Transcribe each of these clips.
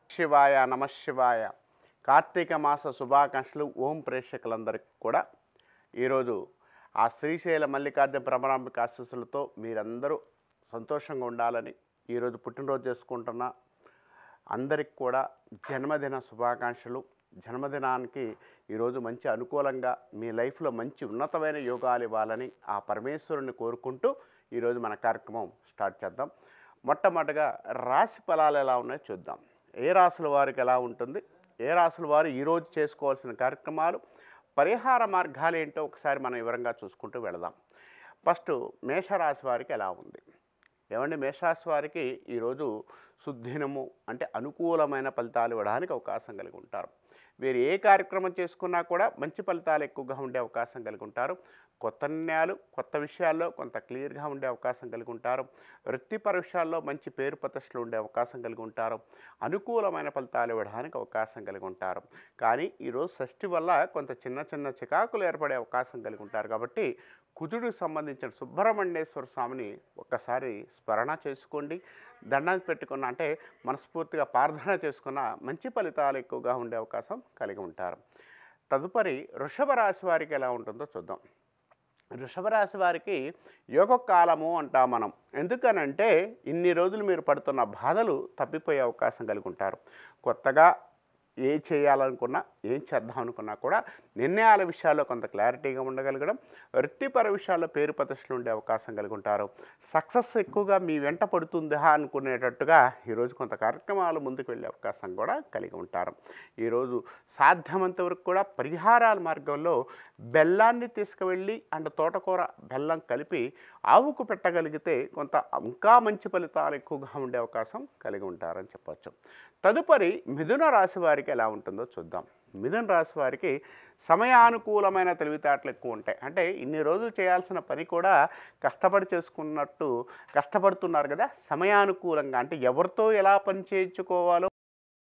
శివాయ నమ శివాయ కార్తీక మాస శుభాకాంక్షలు ఓం ప్రేక్షకులందరికీ కూడా ఈరోజు ఆ శ్రీశైల మల్లికార్జున భ్రమరాంబిక ఆశీస్సులతో మీరందరూ సంతోషంగా ఉండాలని ఈరోజు పుట్టినరోజు చేసుకుంటున్న అందరికి కూడా జన్మదిన శుభాకాంక్షలు జన్మదినానికి ఈరోజు మంచి అనుకూలంగా మీ లైఫ్లో మంచి ఉన్నతమైన యోగాలు ఇవ్వాలని ఆ పరమేశ్వరుని కోరుకుంటూ ఈరోజు మన కార్యక్రమం స్టార్ట్ చేద్దాం మొట్టమొదటిగా రాశి ఫలాలు ఎలా ఉన్నాయో చూద్దాం ఏ రాశుల వారికి ఎలా ఉంటుంది ఏ రాశుల వారు ఈరోజు చేసుకోవాల్సిన కార్యక్రమాలు పరిహార మార్గాలు ఏంటో ఒకసారి మనం వివరంగా చూసుకుంటూ వెళదాం ఫస్ట్ మేషరాశి వారికి ఎలా ఉంది ఏమండి మేషరాశి వారికి ఈరోజు సుద్దినము అంటే అనుకూలమైన ఫలితాలు ఇవ్వడానికి అవకాశం కలిగి ఉంటారు వీరు ఏ కార్యక్రమం చేసుకున్నా కూడా మంచి ఫలితాలు ఎక్కువగా ఉండే అవకాశం కలిగి ఉంటారు కొత్త నిర్ణయాలు కొత్త విషయాల్లో కొంత క్లియర్గా ఉండే అవకాశం కలిగి ఉంటారు వృత్తిపర విషయాల్లో మంచి పేరు ప్రతిష్టలు ఉండే అవకాశం కలిగి ఉంటారు అనుకూలమైన ఫలితాలు ఇవ్వడానికి అవకాశం కలిగి ఉంటారు కానీ ఈరోజు షష్ఠి వల్ల కొంత చిన్న చిన్న చికాకులు ఏర్పడే అవకాశం కలిగి ఉంటారు కాబట్టి కుజుడికి సంబంధించిన సుబ్రహ్మణ్యేశ్వర స్వామిని ఒక్కసారి స్మరణ చేసుకోండి దండం పెట్టుకున్న అంటే మనస్ఫూర్తిగా ప్రార్థన చేసుకున్న మంచి ఫలితాలు ఎక్కువగా ఉండే అవకాశం కలిగి ఉంటారు తదుపరి వృషభ రాశి వారికి ఎలా ఉంటుందో చూద్దాం వృషభ రాశి వారికి యోగ కాలము అంటాం మనం ఎందుకనంటే ఇన్ని రోజులు మీరు పడుతున్న బాధలు తప్పిపోయే అవకాశం కలిగి ఉంటారు కొత్తగా ఏ చేయాలనుకున్నా ఏం చేద్దాం అనుకున్నా కూడా నిర్ణయాల విషయాల్లో కొంత క్లారిటీగా ఉండగలగడం వృత్తిపర విషయాల్లో పేరు ప్రతిష్టలు ఉండే అవకాశం కలిగి ఉంటారు సక్సెస్ ఎక్కువగా మీ వెంట పడుతుందా అనుకునేటట్టుగా ఈరోజు కొంత కార్యక్రమాలు ముందుకు వెళ్ళే అవకాశం కూడా కలిగి ఉంటారు ఈరోజు సాధ్యమంత వరకు కూడా పరిహారాల మార్గంలో బెల్లాన్ని తీసుకువెళ్ళి అండ్ తోటకూర బెల్లం కలిపి ఆవుకు పెట్టగలిగితే కొంత ఇంకా మంచి ఫలితాలు ఎక్కువగా ఉండే అవకాశం కలిగి ఉంటారని చెప్పొచ్చు తదుపరి మిథున రాశి వారికి ఎలా ఉంటుందో చూద్దాం మిథున రాశి వారికి సమయానుకూలమైన తెలివితేటలు ఎక్కువ ఉంటాయి అంటే ఇన్ని రోజులు చేయాల్సిన పని కూడా కష్టపడి చేసుకున్నట్టు కష్టపడుతున్నారు కదా సమయానుకూలంగా అంటే ఎవరితో ఎలా పని చేయించుకోవాలో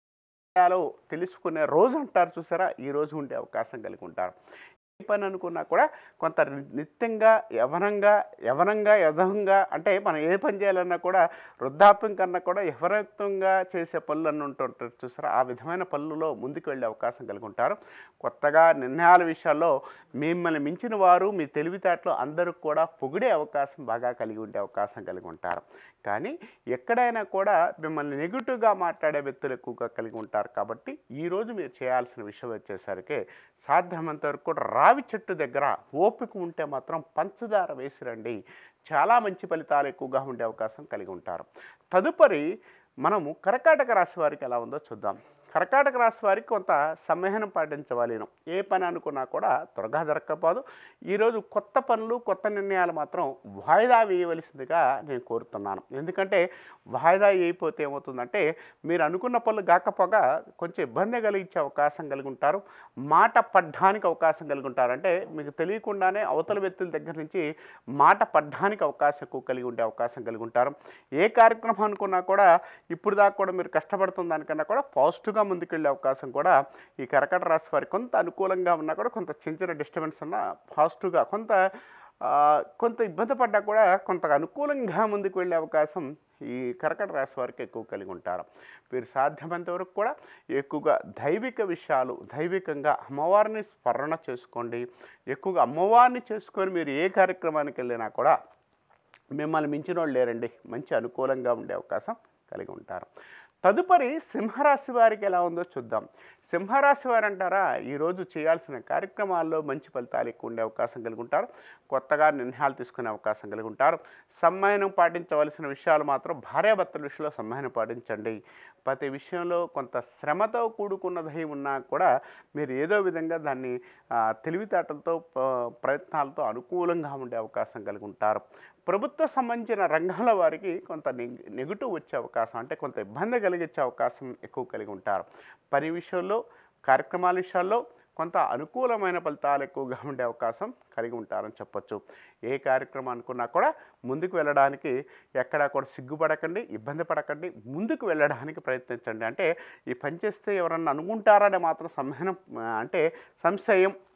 చేయాలో తెలుసుకునే రోజు అంటారు చూసారా ఈ రోజు ఉండే అవకాశం కలిగి ఉంటారు ఏ పని అనుకున్నా కూడా కొంత ని- నిత్యంగా యవనంగా యవనంగా యథంగా అంటే మనం ఏ పని చేయాలన్నా కూడా వృద్ధాప్యం కన్నా కూడా యవనత్వంగా చేసే పనులు అని ఉంటుంటారు చూసారా ఆ విధమైన పనులలో ముందుకు వెళ్ళే అవకాశం కలిగి ఉంటారు కొత్తగా నిర్ణయాల విషయాల్లో మిమ్మల్ని మించిన వారు మీ తెలివితేటలు అందరూ కూడా పొగిడే అవకాశం బాగా కలిగి ఉండే అవకాశం కలిగి ఉంటారు కానీ ఎక్కడైనా కూడా మిమ్మల్ని నెగిటివ్గా మాట్లాడే వ్యక్తులు ఎక్కువగా కలిగి ఉంటారు కాబట్టి ఈరోజు మీరు చేయాల్సిన విషయం వచ్చేసరికి సాధ్యమంత వరకు కూడా రావి చెట్టు దగ్గర ఓపిక ఉంటే మాత్రం పంచదార వేసి రండి చాలా మంచి ఫలితాలు ఎక్కువగా ఉండే అవకాశం కలిగి ఉంటారు తదుపరి మనము కర్కాటక రాశి వారికి ఎలా ఉందో చూద్దాం కర్కాటక రాశి వారికి కొంత సంయమనం పాటించవలేను ఏ పని అనుకున్నా కూడా త్వరగా జరగకపోదు ఈరోజు కొత్త పనులు కొత్త నిర్ణయాలు మాత్రం వాయిదా వేయవలసిందిగా నేను కోరుతున్నాను ఎందుకంటే వాయిదా వేయకపోతే ఏమవుతుందంటే మీరు అనుకున్న పనులు కాకపోగా కొంచెం ఇబ్బంది కలిగించే అవకాశం కలిగి ఉంటారు మాట పడ్డానికి అవకాశం కలిగి ఉంటారు అంటే మీకు తెలియకుండానే అవతల వ్యక్తుల దగ్గర నుంచి మాట పడ్డానికి అవకాశం ఎక్కువ కలిగి ఉండే అవకాశం కలిగి ఉంటారు ఏ కార్యక్రమం అనుకున్నా కూడా ఇప్పుడు దాకా కూడా మీరు కష్టపడుతున్న దానికన్నా కూడా పాజిటివ్గా ముందుకెళ్ళే అవకాశం కూడా ఈ కర్కట రాశి వారికి కొంత అనుకూలంగా ఉన్నా కూడా కొంత చిన్న చిన్న డిస్టర్బెన్స్ ఉన్నా పాజిటివ్గా కొంత ఆ, కొంత ఇబ్బంది పడ్డా కూడా కొంత అనుకూలంగా ముందుకు వెళ్ళే అవకాశం ఈ కర్కట రాశి వారికి ఎక్కువ కలిగి ఉంటారు వీరు సాధ్యమైనంత వరకు కూడా ఎక్కువగా దైవిక విషయాలు దైవికంగా అమ్మవారిని స్మరణ చేసుకోండి ఎక్కువగా అమ్మవారిని చేసుకొని మీరు ఏ కార్యక్రమానికి వెళ్ళినా కూడా మిమ్మల్ని మించిన వాళ్ళు లేరండి మంచి అనుకూలంగా ఉండే అవకాశం కలిగి ఉంటారు తదుపరి సింహరాశి వారికి ఎలా ఉందో చూద్దాం సింహరాశి వారు అంటారా ఈరోజు చేయాల్సిన కార్యక్రమాల్లో మంచి ఫలితాలు ఎక్కువ ఉండే అవకాశం కలిగి ఉంటారు కొత్తగా నిర్ణయాలు తీసుకునే అవకాశం కలిగి ఉంటారు సమ్మయనం పాటించవలసిన విషయాలు మాత్రం భార్యాభర్తల విషయంలో సమ్మయనం పాటించండి ప్రతి విషయంలో కొంత శ్రమతో కూడుకున్నదై ఉన్నా కూడా మీరు ఏదో విధంగా దాన్ని ఆ, తెలివితేటలతో ప- ప్రయత్నాలతో అనుకూలంగా ఉండే అవకాశం కలిగి ఉంటారు ప్రభుత్వ సంబంధించిన రంగాల వారికి కొంత నెగ్ నెగిటివ్ వచ్చే అవకాశం అంటే కొంత ఇబ్బంది కలిగించే అవకాశం ఎక్కువ కలిగి ఉంటారు పని విషయంలో కార్యక్రమాల విషయాల్లో కొంత అనుకూలమైన ఫలితాలు ఎక్కువగా ఉండే అవకాశం కలిగి ఉంటారని చెప్పొచ్చు ఏ కార్యక్రమం అనుకున్నా కూడా ముందుకు వెళ్ళడానికి ఎక్కడా కూడా సిగ్గుపడకండి ఇబ్బంది పడకండి ముందుకు వెళ్ళడానికి ప్రయత్నించండి అంటే ఈ పని చేస్తే ఎవరన్నా అనుకుంటారని మాత్రం సంహనం ఆ, అంటే సంశయం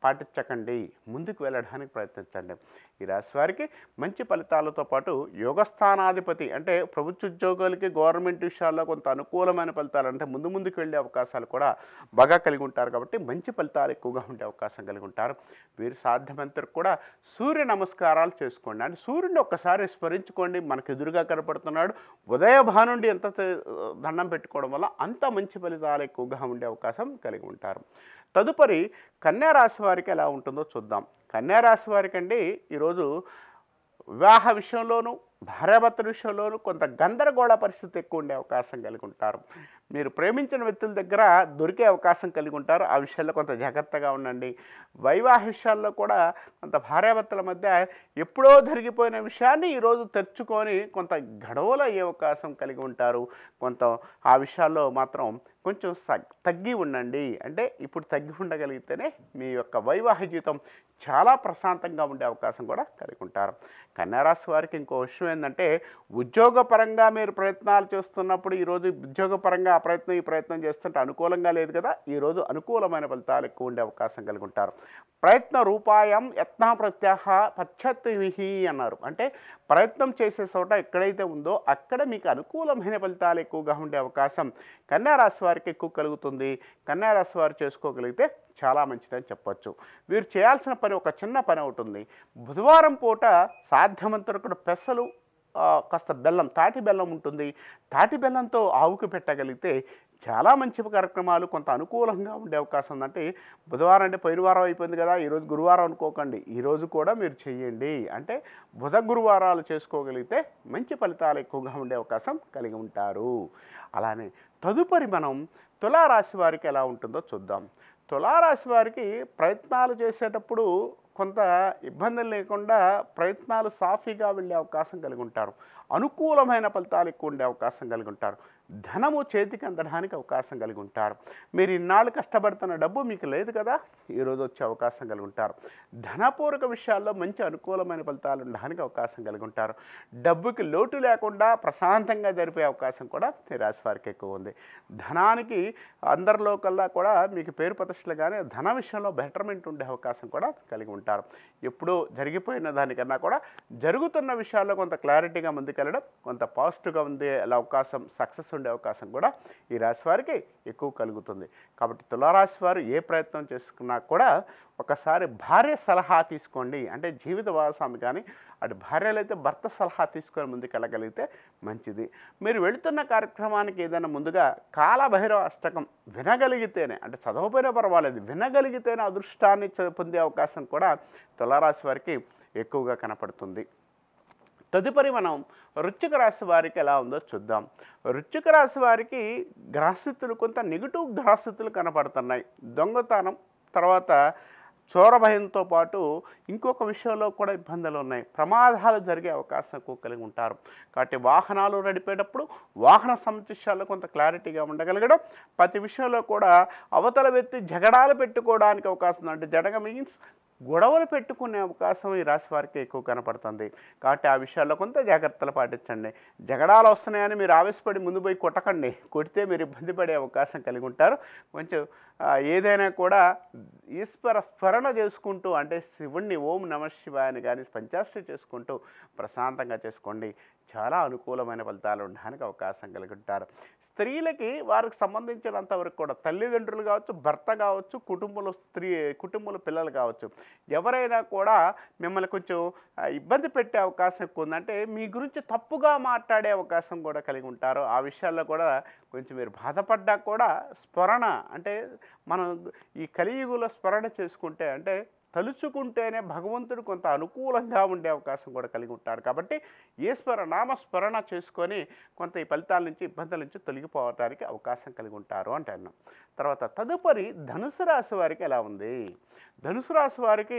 పాటించకండి ముందుకు వెళ్ళడానికి ప్రయత్నించండి ఈ రాశి వారికి మంచి ఫలితాలతో పాటు యోగస్థానాధిపతి అంటే ప్రభుత్వ ఉద్యోగులకి గవర్నమెంట్ విషయాల్లో కొంత అనుకూలమైన ఫలితాలు అంటే ముందు ముందుకు వెళ్ళే అవకాశాలు కూడా బాగా కలిగి ఉంటారు కాబట్టి మంచి ఫలితాలు ఎక్కువగా ఉండే అవకాశం కలిగి ఉంటారు వీరు సాధ్యమైనంత వరకు కూడా సూర్య నమస్కారాలు చేసుకోండి అంటే సూర్యుడిని ఒక్కసారి స్మరించుకోండి మనకు ఎదురుగా కనపడుతున్నాడు ఉదయ భానుండి ఎంత త- దండం పెట్టుకోవడం వల్ల అంత మంచి ఫలితాలు ఎక్కువగా ఉండే అవకాశం కలిగి ఉంటారు తదుపరి కన్యా రాశి వారికి ఎలా ఉంటుందో చూద్దాం కన్యా రాశి వారికి అండి ఈరోజు వివాహ విషయంలోనూ భార్యాభర్తల విషయంలోనూ కొంత గందరగోళ పరిస్థితి ఎక్కువ ఉండే అవకాశం కలిగి ఉంటారు మీరు ప్రేమించిన వ్యక్తుల దగ్గర దొరికే అవకాశం కలిగి ఉంటారు ఆ విషయాల్లో కొంత జాగ్రత్తగా ఉండండి వైవాహ విషయాల్లో కూడా కొంత భార్యాభర్తల మధ్య ఎప్పుడో జరిగిపోయిన విషయాన్ని ఈరోజు తెరుచుకొని కొంత గడవలు అయ్యే అవకాశం కలిగి ఉంటారు కొంత ఆ విషయాల్లో మాత్రం కొంచెం సగ్ తగ్గి ఉండండి అంటే ఇప్పుడు తగ్గి ఉండగలిగితేనే మీ యొక్క వైవాహిక జీవితం చాలా ప్రశాంతంగా ఉండే అవకాశం కూడా కలిగి ఉంటారు కన్యారాశి వారికి ఇంకో విషయం ఏంటంటే ఉద్యోగపరంగా మీరు ప్రయత్నాలు చేస్తున్నప్పుడు ఈరోజు ఉద్యోగపరంగా ఆ ప్రయత్నం ఈ ప్రయత్నం చేస్తుంటే అనుకూలంగా లేదు కదా ఈరోజు అనుకూలమైన ఫలితాలు ఎక్కువ ఉండే అవకాశం కలిగి ఉంటారు ప్రయత్న రూపాయం యత్న ప్రత్యాహ పశ్చత్తి విహి అన్నారు అంటే ప్రయత్నం చేసే చోట ఎక్కడైతే ఉందో అక్కడ మీకు అనుకూలమైన ఫలితాలు ఎక్కువగా ఉండే అవకాశం కన్యారాశి వారికి ఎక్కువ కలుగుతుంది కన్యారాశి వారు చేసుకోగలిగితే చాలా మంచిదని చెప్పొచ్చు వీరు చేయాల్సిన పని ఒక చిన్న పని అవుతుంది బుధవారం పూట సాధ్యమంత వరకు పెసలు ఆ, కాస్త బెల్లం తాటి బెల్లం ఉంటుంది తాటి బెల్లంతో ఆవుకు పెట్టగలిగితే చాలా మంచి కార్యక్రమాలు కొంత అనుకూలంగా ఉండే అవకాశం ఉందంటే బుధవారం అంటే పోయిన వారం అయిపోయింది కదా ఈరోజు గురువారం అనుకోకండి ఈరోజు కూడా మీరు చెయ్యండి అంటే బుధ గురువారాలు చేసుకోగలిగితే మంచి ఫలితాలు ఎక్కువగా ఉండే అవకాశం కలిగి ఉంటారు అలానే తదుపరి మనం తులారాశి వారికి ఎలా ఉంటుందో చూద్దాం తులారాశి వారికి ప్రయత్నాలు చేసేటప్పుడు కొంత ఇబ్బందులు లేకుండా ప్రయత్నాలు సాఫీగా వెళ్ళే అవకాశం కలిగి ఉంటారు అనుకూలమైన ఫలితాలు ఎక్కువ ఉండే అవకాశం కలిగి ఉంటారు ధనము చేతికి అందడానికి అవకాశం కలిగి ఉంటారు మీరు ఇన్నాళ్ళు కష్టపడుతున్న డబ్బు మీకు లేదు కదా ఈరోజు వచ్చే అవకాశం కలిగి ఉంటారు ధనపూర్వక విషయాల్లో మంచి అనుకూలమైన ఫలితాలు ఉండడానికి అవకాశం కలిగి ఉంటారు డబ్బుకి లోటు లేకుండా ప్రశాంతంగా జరిపే అవకాశం కూడా ఈ రాశి వారికి ఎక్కువ ఉంది ధనానికి అందరిలో కల్లా కూడా మీకు పేరు ప్రతిష్టలు కానీ ధన విషయంలో బెటర్మెంట్ ఉండే అవకాశం కూడా కలిగి ఉంటారు ఎప్పుడూ జరిగిపోయిన దానికన్నా కూడా జరుగుతున్న విషయాల్లో కొంత క్లారిటీగా ముందుకెళ్ళడం కొంత పాజిటివ్గా ఉండే అవకాశం సక్సెస్ ఉండే అవకాశం కూడా ఈ రాశి వారికి ఎక్కువ కలుగుతుంది కాబట్టి తులారాశి వారు ఏ ప్రయత్నం చేసుకున్నా కూడా ఒకసారి భార్య సలహా తీసుకోండి అంటే జీవిత భాగస్వామి కానీ అటు భార్యలు అయితే భర్త సలహా తీసుకొని ముందుకెళ్ళగలిగితే మంచిది మీరు వెళుతున్న కార్యక్రమానికి ఏదైనా ముందుగా కాలభైరవ అష్టకం వినగలిగితేనే అంటే చదవకపోయినా పర్వాలేదు వినగలిగితేనే అదృష్టాన్ని చ- పొందే అవకాశం కూడా తులారాశి వారికి ఎక్కువగా కనపడుతుంది తదుపరి మనం వృశ్చిక రాశి వారికి ఎలా ఉందో చూద్దాం వృశ్చిక రాశి వారికి గ్రహస్థితులు కొంత నెగిటివ్ గ్రహస్థితులు కనపడుతున్నాయి దొంగతనం తర్వాత చోర భయంతో పాటు ఇంకొక విషయంలో కూడా ఇబ్బందులు ఉన్నాయి ప్రమాదాలు జరిగే అవకాశం ఎక్కువ కలిగి ఉంటారు కాబట్టి వాహనాలు నడిపేటప్పుడు వాహన సమస్యల్లో కొంత క్లారిటీగా ఉండగలగడం ప్రతి విషయంలో కూడా అవతల వ్యక్తి జగడాలు పెట్టుకోవడానికి అవకాశం ఉంది అంటే జడగ మీన్స్ గొడవలు పెట్టుకునే అవకాశం ఈ రాశి వారికి ఎక్కువ కనపడుతుంది కాబట్టి ఆ విషయాల్లో కొంత జాగ్రత్తలు పాటించండి జగడాలు వస్తున్నాయని మీరు ఆవేశపడి ముందు పోయి కొట్టకండి కొడితే మీరు ఇబ్బంది పడే అవకాశం కలిగి ఉంటారు కొంచెం ఆ, ఏదైనా కూడా ఈశ్వర స్మరణ చేసుకుంటూ అంటే శివుణ్ణి ఓం నమ శివాయని కానీ పంచాక్షరి చేసుకుంటూ ప్రశాంతంగా చేసుకోండి చాలా అనుకూలమైన ఫలితాలు ఉండడానికి అవకాశం కలిగి ఉంటారు స్త్రీలకి వారికి సంబంధించినంత వరకు కూడా తల్లిదండ్రులు కావచ్చు భర్త కావచ్చు కుటుంబంలో స్త్రీ కుటుంబంలో పిల్లలు కావచ్చు ఎవరైనా కూడా మిమ్మల్ని కొంచెం ఆ, ఇబ్బంది పెట్టే అవకాశం ఎక్కువ ఉంది అంటే మీ గురించి తప్పుగా మాట్లాడే అవకాశం కూడా కలిగి ఉంటారు ఆ విషయాల్లో కూడా కొంచెం మీరు బాధపడ్డా కూడా స్మరణ అంటే మనం ఈ కలియుగంలో స్మరణ చేసుకుంటే అంటే తలుచుకుంటేనే భగవంతుడు కొంత అనుకూలంగా ఉండే అవకాశం కూడా కలిగి ఉంటాడు కాబట్టి ఈశ్వర నామస్మరణ చేసుకొని కొంత ఈ ఫలితాల నుంచి ఇబ్బందుల నుంచి తొలగిపోవడానికి అవకాశం కలిగి ఉంటారు అంటే అన్నాం తర్వాత తదుపరి ధనుసు రాశి వారికి ఎలా ఉంది ధనుసు రాశి వారికి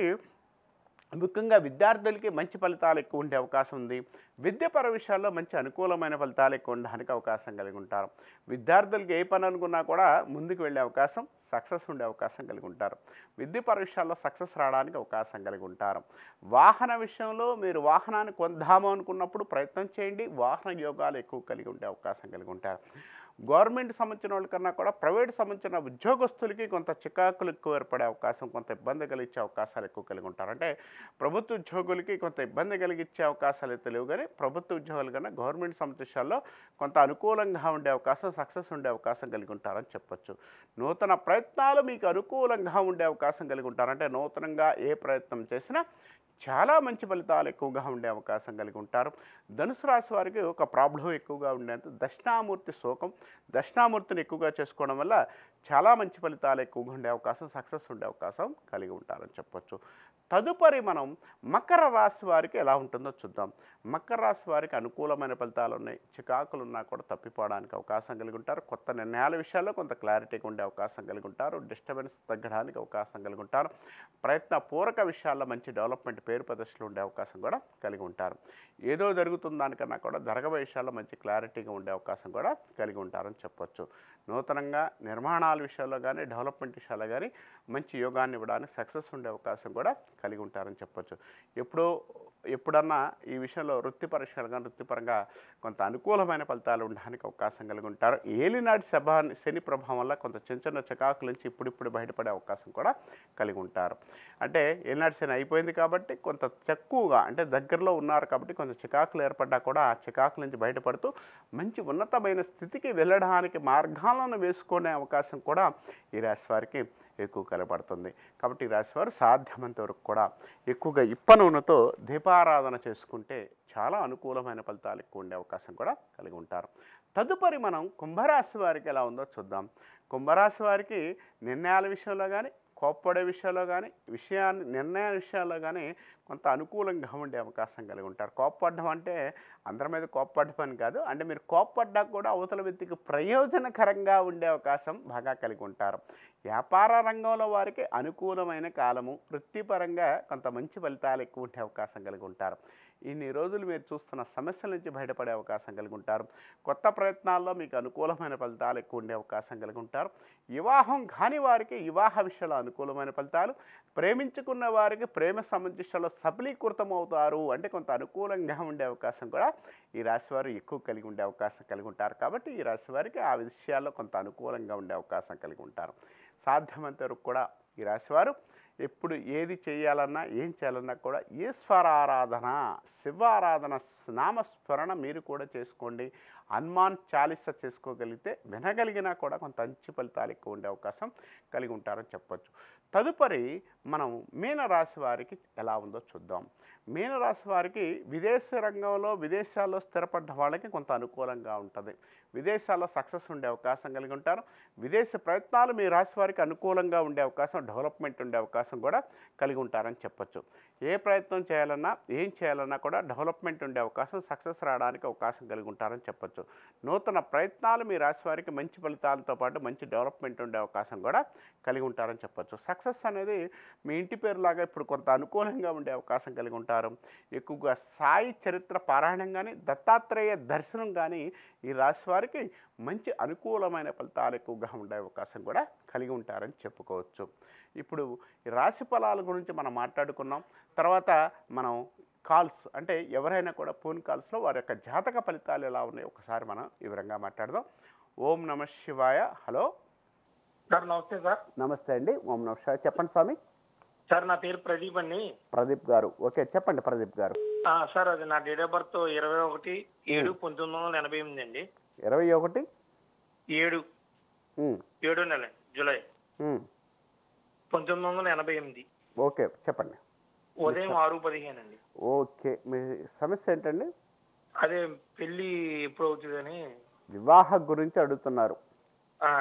ముఖ్యంగా విద్యార్థులకి మంచి ఫలితాలు ఎక్కువ ఉండే అవకాశం ఉంది విద్యపర విషయాల్లో మంచి అనుకూలమైన ఫలితాలు ఎక్కువ ఉండడానికి అవకాశం కలిగి ఉంటారు విద్యార్థులకి ఏ పని అనుకున్నా కూడా ముందుకు వెళ్ళే అవకాశం సక్సెస్ ఉండే అవకాశం కలిగి ఉంటారు విద్యపర విషయాల్లో సక్సెస్ రావడానికి అవకాశం కలిగి ఉంటారు వాహన విషయంలో మీరు వాహనాన్ని కొందాము అనుకున్నప్పుడు ప్రయత్నం చేయండి వాహన యోగాలు ఎక్కువ కలిగి ఉండే అవకాశం కలిగి ఉంటారు గవర్నమెంట్ సంబంధించిన వాళ్ళకన్నా కూడా ప్రైవేట్ సంబంధించిన ఉద్యోగస్తులకి కొంత చికాకులు ఎక్కువ ఏర్పడే అవకాశం కొంత ఇబ్బంది కలిగించే అవకాశాలు ఎక్కువ కలిగి ఉంటారు అంటే ప్రభుత్వ ఉద్యోగులకి కొంత ఇబ్బంది కలిగించే అవకాశాలు అయితే లేవు కానీ ప్రభుత్వ ఉద్యోగులు కన్నా గవర్నమెంట్ సంస్థల్లో కొంత అనుకూలంగా ఉండే అవకాశం సక్సెస్ ఉండే అవకాశం కలిగి ఉంటారని చెప్పొచ్చు నూతన ప్రయత్నాలు మీకు అనుకూలంగా ఉండే అవకాశం కలిగి ఉంటారు అంటే నూతనంగా ఏ ప్రయత్నం చేసినా చాలా మంచి ఫలితాలు ఎక్కువగా ఉండే అవకాశం కలిగి ఉంటారు ధనుసు రాశి వారికి ఒక ప్రాబ్లం ఎక్కువగా ఉండేంత దక్షిణామూర్తి శోకం దక్షిణామూర్తిని ఎక్కువగా చేసుకోవడం వల్ల చాలా మంచి ఫలితాలు ఎక్కువగా ఉండే అవకాశం సక్సెస్ ఉండే అవకాశం కలిగి ఉంటారని చెప్పొచ్చు తదుపరి మనం మకర రాశి వారికి ఎలా ఉంటుందో చూద్దాం మకర రాశి వారికి అనుకూలమైన ఫలితాలు ఉన్నాయి చికాకులు ఉన్నా కూడా తప్పిపోవడానికి అవకాశం కలిగి ఉంటారు కొత్త నిర్ణయాల విషయాల్లో కొంత క్లారిటీగా ఉండే అవకాశం కలిగి ఉంటారు డిస్టర్బెన్స్ తగ్గడానికి అవకాశం కలిగి ఉంటారు ప్రయత్నపూర్వక విషయాల్లో మంచి డెవలప్మెంట్ పేరు ప్రదర్శనలు ఉండే అవకాశం కూడా కలిగి ఉంటారు ఏదో జరుగుతుంది దానికన్నా కూడా జరగబోయే విషయాల్లో మంచి క్లారిటీగా ఉండే అవకాశం కూడా కలిగి ఉంటారని చెప్పొచ్చు నూతనంగా నిర్మాణాల విషయాల్లో కానీ డెవలప్మెంట్ విషయాల్లో కానీ మంచి యోగాన్ని ఇవ్వడానికి సక్సెస్ ఉండే అవకాశం కూడా కలిగి ఉంటారని చెప్పొచ్చు ఎప్పుడో ఎప్పుడన్నా ఈ విషయంలో వృత్తిపరీక్షలుగా వృత్తిపరంగా కొంత అనుకూలమైన ఫలితాలు ఉండడానికి అవకాశం కలిగి ఉంటారు ఏలినాటి సభ శని ప్రభావం వల్ల కొంత చిన్న చిన్న చికాకుల నుంచి ఇప్పుడిప్పుడు బయటపడే అవకాశం కూడా కలిగి ఉంటారు అంటే ఏలినాటి శని అయిపోయింది కాబట్టి కొంత తక్కువగా అంటే దగ్గరలో ఉన్నారు కాబట్టి కొంత చికాకులు ఏర్పడ్డా కూడా ఆ చికాకుల నుంచి బయటపడుతూ మంచి ఉన్నతమైన స్థితికి వెళ్ళడానికి మార్గాలను వేసుకునే అవకాశం కూడా ఈ రాశి వారికి ఎక్కువ కనబడుతుంది కాబట్టి ఈ రాశివారు సాధ్యమైనంత వరకు కూడా ఎక్కువగా ఇప్ప నూనెతో దీపారాధన చేసుకుంటే చాలా అనుకూలమైన ఫలితాలు ఎక్కువ ఉండే అవకాశం కూడా కలిగి ఉంటారు తదుపరి మనం కుంభరాశి వారికి ఎలా ఉందో చూద్దాం కుంభరాశి వారికి నిర్ణయాల విషయంలో కానీ కోప్పడే విషయాల్లో కానీ విషయాన్ని నిర్ణయ విషయాల్లో కానీ కొంత అనుకూలంగా ఉండే అవకాశం కలిగి ఉంటారు కోప్పడడం అంటే అందరి మీద కోప్పడ్డం అని కాదు అంటే మీరు కోప్పడ్డా కూడా అవతల వ్యక్తికి ప్రయోజనకరంగా ఉండే అవకాశం బాగా కలిగి ఉంటారు వ్యాపార రంగంలో వారికి అనుకూలమైన కాలము వృత్తిపరంగా కొంత మంచి ఫలితాలు ఎక్కువ ఉండే అవకాశం కలిగి ఉంటారు ఇన్ని రోజులు మీరు చూస్తున్న సమస్యల నుంచి బయటపడే అవకాశం కలిగి ఉంటారు కొత్త ప్రయత్నాల్లో మీకు అనుకూలమైన ఫలితాలు ఎక్కువ ఉండే అవకాశం కలిగి ఉంటారు వివాహం కాని వారికి వివాహ విషయంలో అనుకూలమైన ఫలితాలు ప్రేమించుకున్న వారికి ప్రేమ సంబంధించలో సఫలీకృతం అవుతారు అంటే కొంత అనుకూలంగా ఉండే అవకాశం కూడా ఈ రాశి వారు ఎక్కువ కలిగి ఉండే అవకాశం కలిగి ఉంటారు కాబట్టి ఈ రాశి వారికి ఆ విషయాల్లో కొంత అనుకూలంగా ఉండే అవకాశం కలిగి ఉంటారు సాధ్యమైనంత వరకు కూడా ఈ రాశివారు ఎప్పుడు ఏది చేయాలన్నా ఏం చేయాలన్నా కూడా ఈశ్వర ఆరాధన శివ ఆరాధన నామస్మరణ మీరు కూడా చేసుకోండి హనుమాన్ చాలీస చేసుకోగలిగితే వినగలిగినా కూడా కొంత మంచి ఫలితాలు ఎక్కువ ఉండే అవకాశం కలిగి ఉంటారని చెప్పొచ్చు తదుపరి మనం మీనరాశి వారికి ఎలా ఉందో చూద్దాం మీనరాశి వారికి విదేశ రంగంలో విదేశాల్లో స్థిరపడ్డ వాళ్ళకి కొంత అనుకూలంగా ఉంటుంది విదేశాల్లో సక్సెస్ ఉండే అవకాశం కలిగి ఉంటారు విదేశ ప్రయత్నాలు మీ రాశి వారికి అనుకూలంగా ఉండే అవకాశం డెవలప్మెంట్ ఉండే అవకాశం కూడా కలిగి ఉంటారని చెప్పొచ్చు ఏ ప్రయత్నం చేయాలన్నా ఏం చేయాలన్నా కూడా డెవలప్మెంట్ ఉండే అవకాశం సక్సెస్ రావడానికి అవకాశం కలిగి ఉంటారని చెప్పొచ్చు నూతన ప్రయత్నాలు మీ రాశి వారికి మంచి ఫలితాలతో పాటు మంచి డెవలప్మెంట్ ఉండే అవకాశం కూడా కలిగి ఉంటారని చెప్పొచ్చు సక్సెస్ అనేది మీ ఇంటి పేరులాగా ఇప్పుడు కొంత అనుకూలంగా ఉండే అవకాశం కలిగి ఉంటారు ఎక్కువగా సాయి చరిత్ర పారాయణం కానీ దత్తాత్రేయ దర్శనం కానీ ఈ రాశి వారికి మంచి అనుకూలమైన ఫలితాలు ఎక్కువగా ఉండే అవకాశం కూడా కలిగి ఉంటారని చెప్పుకోవచ్చు ఇప్పుడు ఈ రాశి ఫలాల గురించి మనం మాట్లాడుకున్నాం తర్వాత మనం కాల్స్ అంటే ఎవరైనా కూడా ఫోన్ కాల్స్లో వారి యొక్క జాతక ఫలితాలు ఎలా ఉన్నాయో ఒకసారి మనం వివరంగా మాట్లాడదాం ఓం నమ శివాయ హలో సార్ నమస్తే సార్ నమస్తే అండి ఓం నమ శివాయ చెప్పండి స్వామి సార్ నా పేరు ప్రదీప్ అండి ప్రదీప్ గారు ఓకే చెప్పండి ప్రదీప్ గారు ఆ, సార్ అది నా డేట్ ఆఫ్ బర్త్ ఇరవై ఒకటి ఏడు పంతొమ్మిది వందల ఎనభై ఎనిమిది అండి ఇరవై ఒకటి ఏడు ఉమ్, ఏడు నెల జూలై ఉమ్, పంతొమ్మిది వందల ఎనభై ఎనిమిది ఓకే చెప్పండి ఉదయం ఆరు పదిహేను అండి ఓకే మీ సమస్య ఏంటండి అదే పెళ్లి ఎప్పుడు అవుతుందని వివాహ గురించి అడుగుతున్నారు ఆ,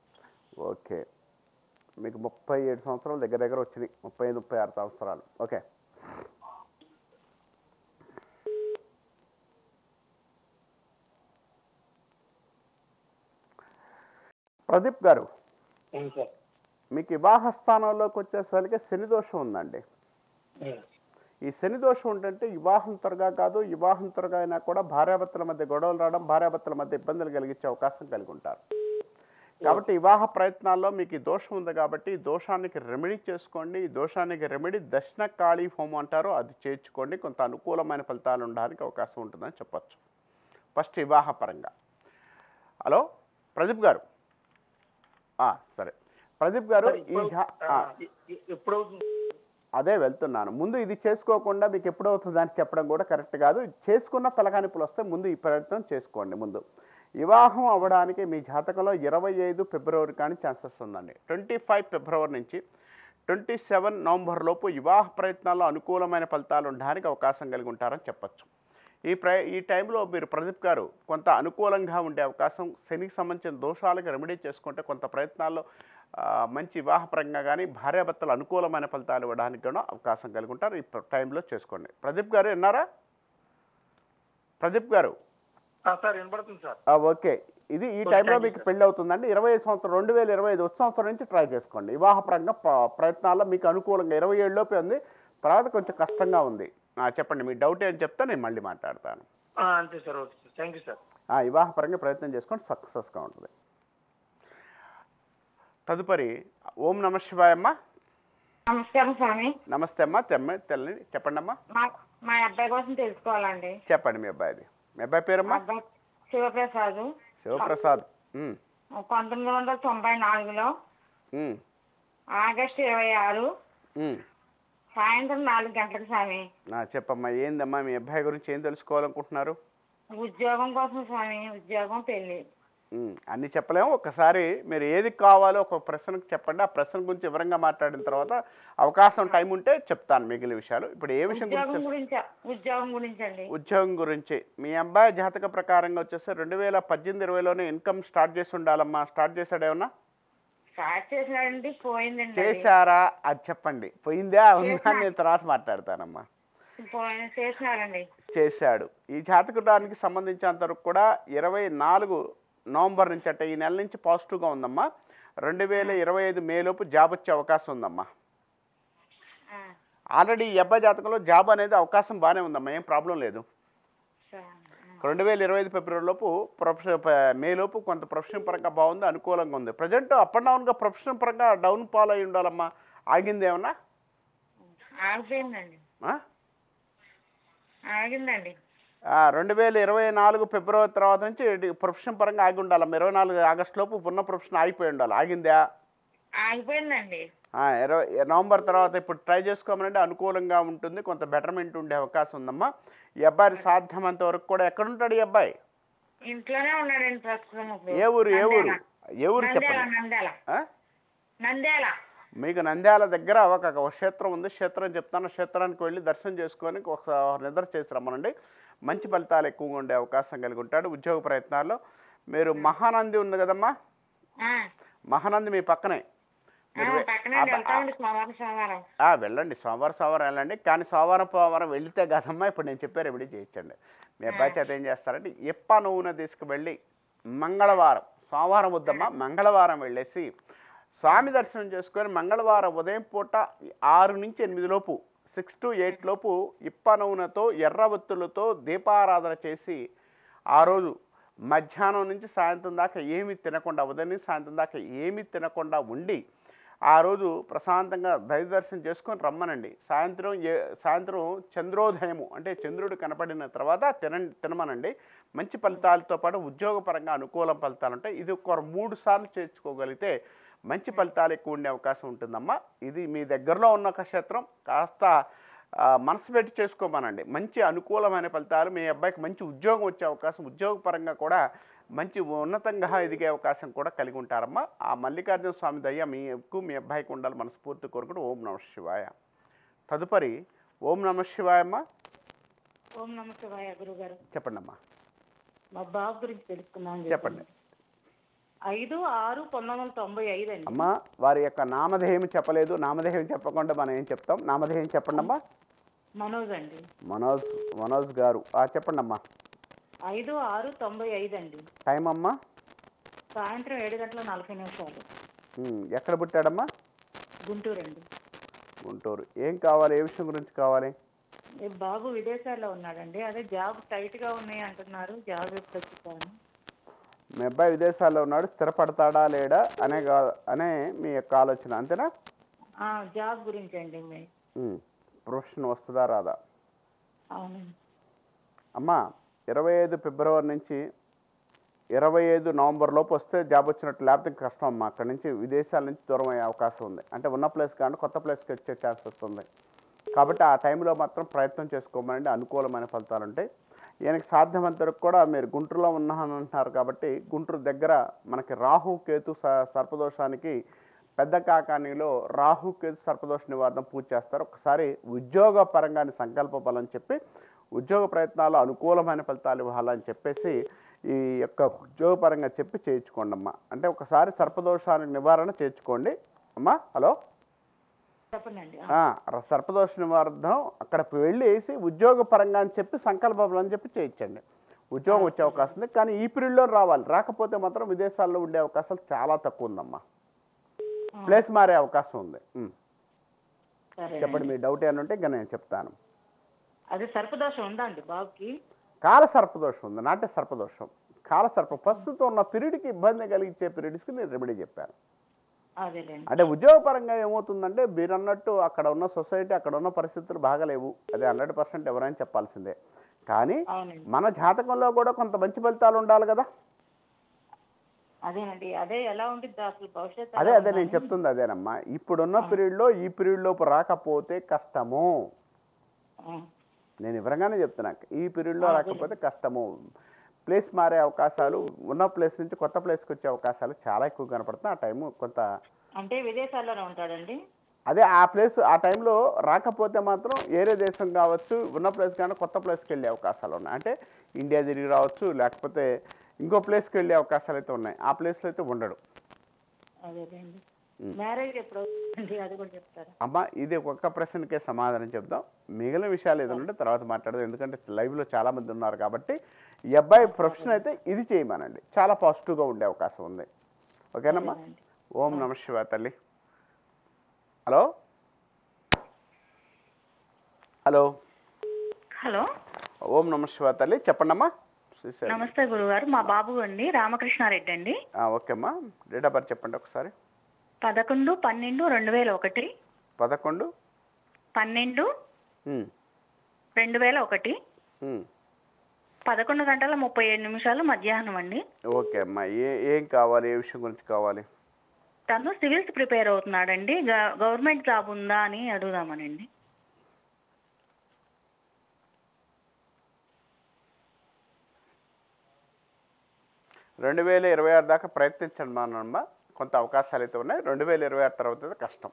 ఓకే మీకు ముప్పై ఏడు సంవత్సరాలు దగ్గర దగ్గర వచ్చినాయి ముప్పై ఐదు ముప్పై ఆరు సంవత్సరాలు ఓకే ప్రదీప్ గారు అవును సార్ మీకు వివాహ స్థానంలోకి వచ్చేసరికి శని దోషం ఉందండి ఉం. ఈ శని దోషం ఏంటంటే వివాహం త్వరగా కాదు వివాహం త్వరగా అయినా కూడా భార్యాభర్తల మధ్య గొడవలు రావడం భార్యాభర్తల మధ్య ఇబ్బందులు కలిగించే అవకాశం కలిగి ఉంటారు కాబట్టి వివాహ ప్రయత్నాల్లో మీకు ఈ దోషం ఉంది కాబట్టి ఈ దోషానికి రెమెడీ చేసుకోండి ఈ దోషానికి రెమెడీ దక్షిణ కాళీ హోమం అంటారు అది చేర్చుకోండి కొంత అనుకూలమైన ఫలితాలు ఉండడానికి అవకాశం ఉంటుందని చెప్పొచ్చు ఫస్ట్ వివాహ పరంగా హలో ప్రదీప్ గారు ఆ, సరే ప్రదీప్ గారు సార్, ఈ ఇప్పుడు, జా ఆ, ఆ, ఎ- ఎ- ఎప్పుడు అవుతుంది? అదే వెళ్తున్నాను ముందు ఇది చేసుకోకుండా మీకు ఎప్పుడు అవుతుంది అని చెప్పడం కూడా కరెక్ట్ కాదు చేసుకున్న తలకానిపులు వస్తే ముందు ఈ ప్రయత్నం చేసుకోండి ముందు వివాహం అవ్వడానికి మీ జాతకంలో ఇరవై ఐదు ఫిబ్రవరి కానీ ఛాన్సెస్ ఉందండి ట్వంటీ ఫైవ్ ఫిబ్రవరి నుంచి ట్వంటీ సెవెన్ నవంబర్ లోపు వివాహ ప్రయత్నాల్లో అనుకూలమైన ఫలితాలు ఉండడానికి అవకాశం కలిగి ఉంటారని చెప్పొచ్చు ఈ ప్ర ఈ టైంలో మీరు ప్రదీప్ గారు కొంత అనుకూలంగా ఉండే అవకాశం శనికి సంబంధించిన దోషాలకు రెమెడీ చేసుకుంటే కొంత ప్రయత్నాల్లో ఆ, మంచి వివాహపరంగా కానీ భార్యాభర్తలు అనుకూలమైన ఫలితాలు ఇవ్వడానికి కూడా అవకాశం కలిగి ఉంటారు ఈ ప్ర- టైంలో చేసుకోండి ప్రదీప్ గారు విన్నారా ప్రదీప్ గారు ఆ, సార్ వినపడుతుంది సార్ ఆ, ఓకే ఇది ఈ ఓకే, టైంలో థాంక్యూ మీకు సార్. పెళ్ళి అవుతుందండి ఇరవై ఐదు సంవత్సరం రెండు వేల ఇరవై ఐదు వచ్చే సంవత్సరం నుంచి ట్రై చేసుకోండి వివాహపరంగా ప్ర- ప్రయత్నాల్లో మీకు అనుకూలంగా ఇరవై ఏడులోపే ఉంది తర్వాత కొంచెం కష్టంగా ఉంది ఆ, చెప్పండి మీ డౌట్ ఏంటి చెప్తే నేను మళ్ళీ మాట్లాడతాను ఆ, అంతే sir okay sir thank you sir ఆ, వివాహపరంగా ప్రయత్నం చేసుకోండి సక్సెస్గా ఉంటుంది తదుపరి ఓం నమ శివాయమ్మ నమస్కారం స్వామి నమస్తే అమ్మా తెమ్మ తెల్లని చెప్పండి అమ్మా మా మా అబ్బాయి కోసం తెలుసుకోవాలండి చెప్పండి మీ అబ్బాయిది మీ అబ్బాయి మా పేరమ్మా అబ్బాయి శివప్రసాద్ శివప్రసాద్ ఉమ్, పంతొమ్మిది వందల తొంభై నాలుగులో ఉమ్, ఆగస్టు ఇరవై ఆరు ఉమ్. సాయంత్రం నాలుగు గంటలకు స్వామి ఆ, చెప్పమ్మా ఏందమ్మా మీ అబ్బాయి గురించి ఏం తెలుసుకోవాలనుకుంటున్నారు ఉద్యోగం కోసం స్వామి ఉద్యోగం పెళ్లి ఉమ్, అన్నీ చెప్పలేము ఒకసారి మీరు ఏది కావాలో ఒక ప్రశ్నకు చెప్పండి ఆ ప్రశ్న గురించి వివరంగా మాట్లాడిన తర్వాత అవకాశం టైం ఉంటే చెప్తాను మిగిలిన విషయాలు ఇప్పుడు ఏ విషయం గురించి ఉద్యోగం తెలుసు- గురించి ఉద్యోగం గురించి అండి ఉద్యోగం గురించి మీ అబ్బాయి జాతక ప్రకారంగా వచ్చేసి రెండు వేల పద్దెనిమిది ఇరవైలోనే ఇన్కమ్ స్టార్ట్ చేసి ఉండాలమ్మా స్టార్ట్ చేశాడు ఏమన్నా స్టార్ట్ చేసినాడండి పోయిందండి అది. చేశారా అది చెప్పండి పోయిందా ఉందా అని నేను తర్వాత మాట్లాడతానమ్మా పోయిన చేసినారండి చేశాడు ఈ జాతకుడానికి సంబంధించినంత వరకు కూడా ఇరవై నాలుగు నవంబర్ నుంచి అంటే ఈ నెల నుంచి పాజిటివ్గా ఉందమ్మా రెండు వేల ఇరవై ఐదు మేలోపు జాబ్ వచ్చే అవకాశం ఉందమ్మా ఆ, ఆల్రెడీ ఈ అబ్బాయి జాతకంలో జాబ్ అనేది అవకాశం బాగానే ఉందమ్మా ఏం ప్రాబ్లం లేదు సరే. రెండు వేల ఇరవై ఐదు ఫిబ్రవరి లోపు ప్రొఫెషన్ మే లోపు కొంత ప్రొఫెషన్ పరంగా బాగుంది అనుకూలంగా ఉంది ప్రజెంట్ అప్ అండ్ డౌన్గా ప్రొఫెషన్ పరంగా డౌన్ ఫాల్ అయి ఉండాలమ్మా ఆగింది ఏమన్నా ఆగిపోయిందండి ఆ? ఆగిందండి ఆ, రెండు వేల ఇరవై నాలుగు ఫిబ్రవరి తర్వాత నుంచి ఇది ప్రొఫెషన్ పరంగా ఆగి ఉండాలమ్మా ఇరవై నాలుగు ఆగస్టు లోపు ఉన్న ప్రొఫెషన్ ఆగిపోయి ఉండాలి ఆగిందా ఆగిపోయిందండి ఆ, ఇరవై నవంబర్ తర్వాత ఇప్పుడు ట్రై చేసుకోమనంటే అనుకూలంగా ఉంటుంది కొంత బెటర్మెంట్ ఉండే అవకాశం ఉందమ్మా ఈ అబ్బాయి సాధ్యమంత వరకు కూడా ఎక్కడ ఉంటాడు ఈ అబ్బాయి ఇంట్లోనే ఉన్నాడండి ప్రస్తుతం ఇప్పుడు. ఏ ఊరు ఏ ఊరు నంద్యాల. ఏ ఊరు నంద్యాల చెప్పండి నంద్యాల ఆ? నంద్యాల మీకు నంద్యాల దగ్గర ఒక ఒక క్షేత్రం ఉంది క్షేత్రం చెప్తాను క్షేత్రానికి వెళ్ళి దర్శనం చేసుకొని ఒకసారి నిద్ర చేసి రమ్మనండి మంచి ఫలితాలు ఎక్కువగా ఉండే అవకాశం కలిగి ఉంటాడు ఉద్యోగ ప్రయత్నాల్లో మీరు మహానంది ఉంది కదమ్మా ఆ, మహానంది మీ పక్కనే ఆ, మీరు వె- పక్కనే ఆ- వెళ్తామండి సోమవారం సోమవారం ఆ, వెళ్ళండి సోమవారం సోమవారం వెళ్ళండి కానీ సోమవారం సోమవారం వెళితే కదమ్మా ఇప్పుడు నేను చెప్పే రెమెడీ చేయించండి మీ అబ్బాయి చేత ఏం చేస్తారంటే ఇప్ప నూనె తీసుకువెళ్ళి మంగళవారం సోమవారం వద్దమ్మా మంగళవారం వెళ్ళేసి స్వామి దర్శనం చేసుకొని మంగళవారం ఉదయం పూట ఆరు నుంచి ఎనిమిది లోపు సిక్స్ టు ఎయిట్ లోపు ఇప్ప నూనెతో ఎర్ర ఒత్తులతో దీపారాధన చేసి ఆ రోజు మధ్యాహ్నం నుంచి సాయంత్రం దాకా ఏమీ తినకుండా ఉదయం నుంచి సాయంత్రం దాకా ఏమీ తినకుండా ఉండి ఆ రోజు ప్రశాంతంగా దైవ దర్శనం చేసుకొని రమ్మనండి సాయంత్రం ఏ సాయంత్రం చంద్రోదయము అంటే చంద్రుడు కనపడిన తర్వాత తిన తినమనండి మంచి ఫలితాలతో పాటు ఉద్యోగపరంగా అనుకూల ఫలితాలు ఉంటాయి ఇది ఒక మూడు సార్లు చేర్చుకోగలిగితే మంచి ఫలితాలు ఎక్కువ ఉండే అవకాశం ఉంటుందమ్మా ఇది మీ దగ్గరలో ఉన్న ఒక క్షేత్రం కాస్త ఆ, మనసు పెట్టి చేసుకోమనండి మంచి అనుకూలమైన ఫలితాలు మీ అబ్బాయికి మంచి ఉద్యోగం వచ్చే అవకాశం ఉద్యోగపరంగా కూడా మంచి ఉన్నతంగా ఎదిగే అవకాశం కూడా కలిగి ఉంటారమ్మా ఆ మల్లికార్జున స్వామి దయ్య మీకు మీ అబ్బాయికి ఉండాలి మనస్ఫూర్తి కోరుకుంటూ ఓం నమ శివాయ తదుపరి ఓం నమ శివాయమ్మ ఓం నమ శివాయ గురువు గారు చెప్పండి అమ్మా మా బాబు గురించి తెలుసుకుందాం చెప్పండి ఐదు ఆరు పంతొమ్మిది వందల తొంభై ఐదు అండి అమ్మ వారి యొక్క నామధేయం చెప్పలేదు నామధేయం చెప్పకుండా మనం ఏం చెప్తాం నామధేయం చెప్పండి అమ్మా మనోజ్ అండి మనోజ్ మనోజ్ గారు ఆ చెప్పండి అమ్మా ఐదు ఆరు తొంభై ఐదు అండి టైం అమ్మా సాయంత్రం ఏడు గంటల నలభై నిమిషాలు ఉమ్, ఎక్కడ పుట్టాడమ్మా గుంటూరు అండి గుంటూరు ఏం కావాలి ఏ విషయం గురించి కావాలి ఈ బాబు విదేశాల్లో ఉన్నాడండి అదే జాబ్ టైట్ గా ఉన్నాయి అంటున్నారు జాబ్ ఎప్పుడు వచ్చుతాను మీ అబ్బాయి విదేశాల్లో ఉన్నాడు స్థిరపడతాడా లేడా అనే గా- అనే మీ యొక్క ఆలోచన అంతేనా జాబ్ గురించి అండి మీ ఉమ్, ప్రొఫెషన్ వస్తుందా రాదా అవునండి అమ్మా ఇరవై ఐదు ఫిబ్రవరి నుంచి ఇరవై ఐదు నవంబర్ లోపు వస్తే జాబ్ వచ్చినట్టు లేకపోతే ఇంకా కష్టం అమ్మా అక్కడి నుంచి విదేశాల నుంచి దూరం అయ్యే అవకాశం ఉంది అంటే ఉన్న ప్లేస్ కానీ కొత్త ప్లేస్కి వచ్చే ఛాన్సెస్ ఉంది కాబట్టి ఆ టైంలో మాత్రం ప్రయత్నం చేసుకోమనండి అనుకూలమైన ఫలితాలు ఉంటాయి ఈయనకి సాధ్యమైనంత వరకు కూడా మీరు గుంటూరులో ఉన్నాను అంటున్నారు కాబట్టి గుంటూరు దగ్గర మనకి రాహు కేతు స- సర్పదోషానికి పెద్ద కాకానీలో రాహు కేతు సర్పదోష నివారణ పూజ చేస్తారు ఒకసారి ఉద్యోగ పరంగాని సంకల్ప బలం చెప్పి ఉద్యోగ ప్రయత్నాలు అనుకూలమైన ఫలితాలు ఇవ్వాలని చెప్పేసి ఈ యొక్క ఉద్యోగపరంగా చెప్పి చేయించుకోండి అమ్మా అంటే ఒకసారి సర్పదోషానికి నివారణ చేర్చుకోండి అమ్మా హలో చెప్పండి ఆ, సర్పదోష నివారణం అక్కడ వెళ్ళేసి ఉద్యోగ పరంగా అని చెప్పి సంకల్పం అని చెప్పి చేయించండి ఉద్యోగం వచ్చే అవకాశం ఉంది కానీ ఈ పీరియడ్లో రావాలి రాకపోతే మాత్రం విదేశాల్లో ఉండే అవకాశాలు చాలా తక్కువ ఉందమ్మా ప్లేస్ మారే అవకాశం ఉంది ఉమ్. సరే చెప్పండి మీ డౌట్ ఏమైనా ఉంటే ఇంకా నేను చెప్తాను అది సర్పదోషం ఉందా అండి బాబుకి కాల సర్పదోషం ఉంది నాట్య సర్పదోషం కాల సర్ప ప్రస్తుతం ఉన్న పీరియడ్కి ఇబ్బంది కలిగించే పీరియడ్స్కి నేను రెమెడీ చెప్పాను అదేలేండి అంటే ఉద్యోగపరంగా ఏమవుతుందంటే మీరు అన్నట్టు అక్కడ ఉన్న సొసైటీ అక్కడ ఉన్న పరిస్థితులు బాగలేవు అది హండ్రెడ్ పర్సెంట్ ఎవరైనా చెప్పాల్సిందే కానీ అవునండి మన జాతకంలో కూడా కొంత మంచి ఫలితాలు ఉండాలి కదా అదేనండి అదే ఎలా ఉండిద్ది అసలు భవిష్యత్తు అదే ఎలా అదే నేను ఉందని? చెప్తుంది అదేనమ్మా ఇప్పుడున్న పీరియడ్లో ఈ పీరియడ్ లోపు రాకపోతే కష్టము ఆ, నేను వివరంగానే చెప్తున్నా ఈ పీరియడ్లో రాకపోతే కష్టము ప్లేస్ మారే అవకాశాలు ఉన్న ప్లేస్ నుంచి కొత్త ప్లేస్కి వచ్చే అవకాశాలు చాలా ఎక్కువ కనపడుతున్నాయి ఆ టైము కొంత అంటే విదేశాల్లోనే ఉంటాడండి అదే ఆ ప్లేస్ ఆ టైంలో రాకపోతే మాత్రం ఏరే దేశం కావచ్చు ఉన్న ప్లేస్ కానీ కొత్త ప్లేస్కి వెళ్ళే అవకాశాలు ఉన్నాయి అంటే ఇండియా తిరిగి రావచ్చు లేకపోతే ఇంకో ప్లేస్కి వెళ్ళే అవకాశాలు అయితే ఉన్నాయి ఆ ప్లేస్లో అయితే ఉండడు అదేలేండి మ్యారేజ్ ఎప్పుడు అవుతుందండి అది కూడా చెప్తారా అమ్మ ఇది ఒక్క ప్రశ్నకే సమాధానం చెప్దాం మిగిలిన విషయాలు ఏదైనా ఉంటే తర్వాత మాట్లాడదాం ఎందుకంటే లైవ్లో చాలామంది ఉన్నారు కాబట్టి ఈ అబ్బాయి ప్రొఫెషన్ అయితే ఇది చేయమనండి చాలా పాజిటివ్గా ఉండే అవకాశం ఉంది ఓకేనమ్మా సరేనండి. ఓం నమ శివ తల్లి హలో హలో హలో ఓం నమ శివ తల్లి చెప్పండమ్మా శ్రీశైలం. నమస్తే గురుగారు మా బాబు అండి రామకృష్ణారెడ్డి అండి ఆ, ఓకేమ్మా డేట్ ఆఫ్ బర్త్ చెప్పండి ఒకసారి పదకొండు పన్నెండు రెండు వేల ఒకటి పదకొండు పన్నెండు ఉమ్, రెండు వేల ఒకటి ఉమ్. పదకొండు గంటల ముప్పై ఏడు నిమిషాలు మధ్యాహ్నం అండి ఓకే అమ్మా ఏ ఏం కావాలి ఏ విషయం గురించి కావాలి తను సివిల్స్ ప్రిపేర్ అవుతున్నాడండి గ- గవర్నమెంట్ జాబ్ ఉందా అని అడుగుదామనండి రెండు వేల ఇరవై ఆరు దాకా ప్రయత్నించండి మానమ్మ కొంత అవకాశాలు అయితే ఉన్నాయి రెండు వేల ఇరవై ఆరు తర్వాత అయితే కష్టం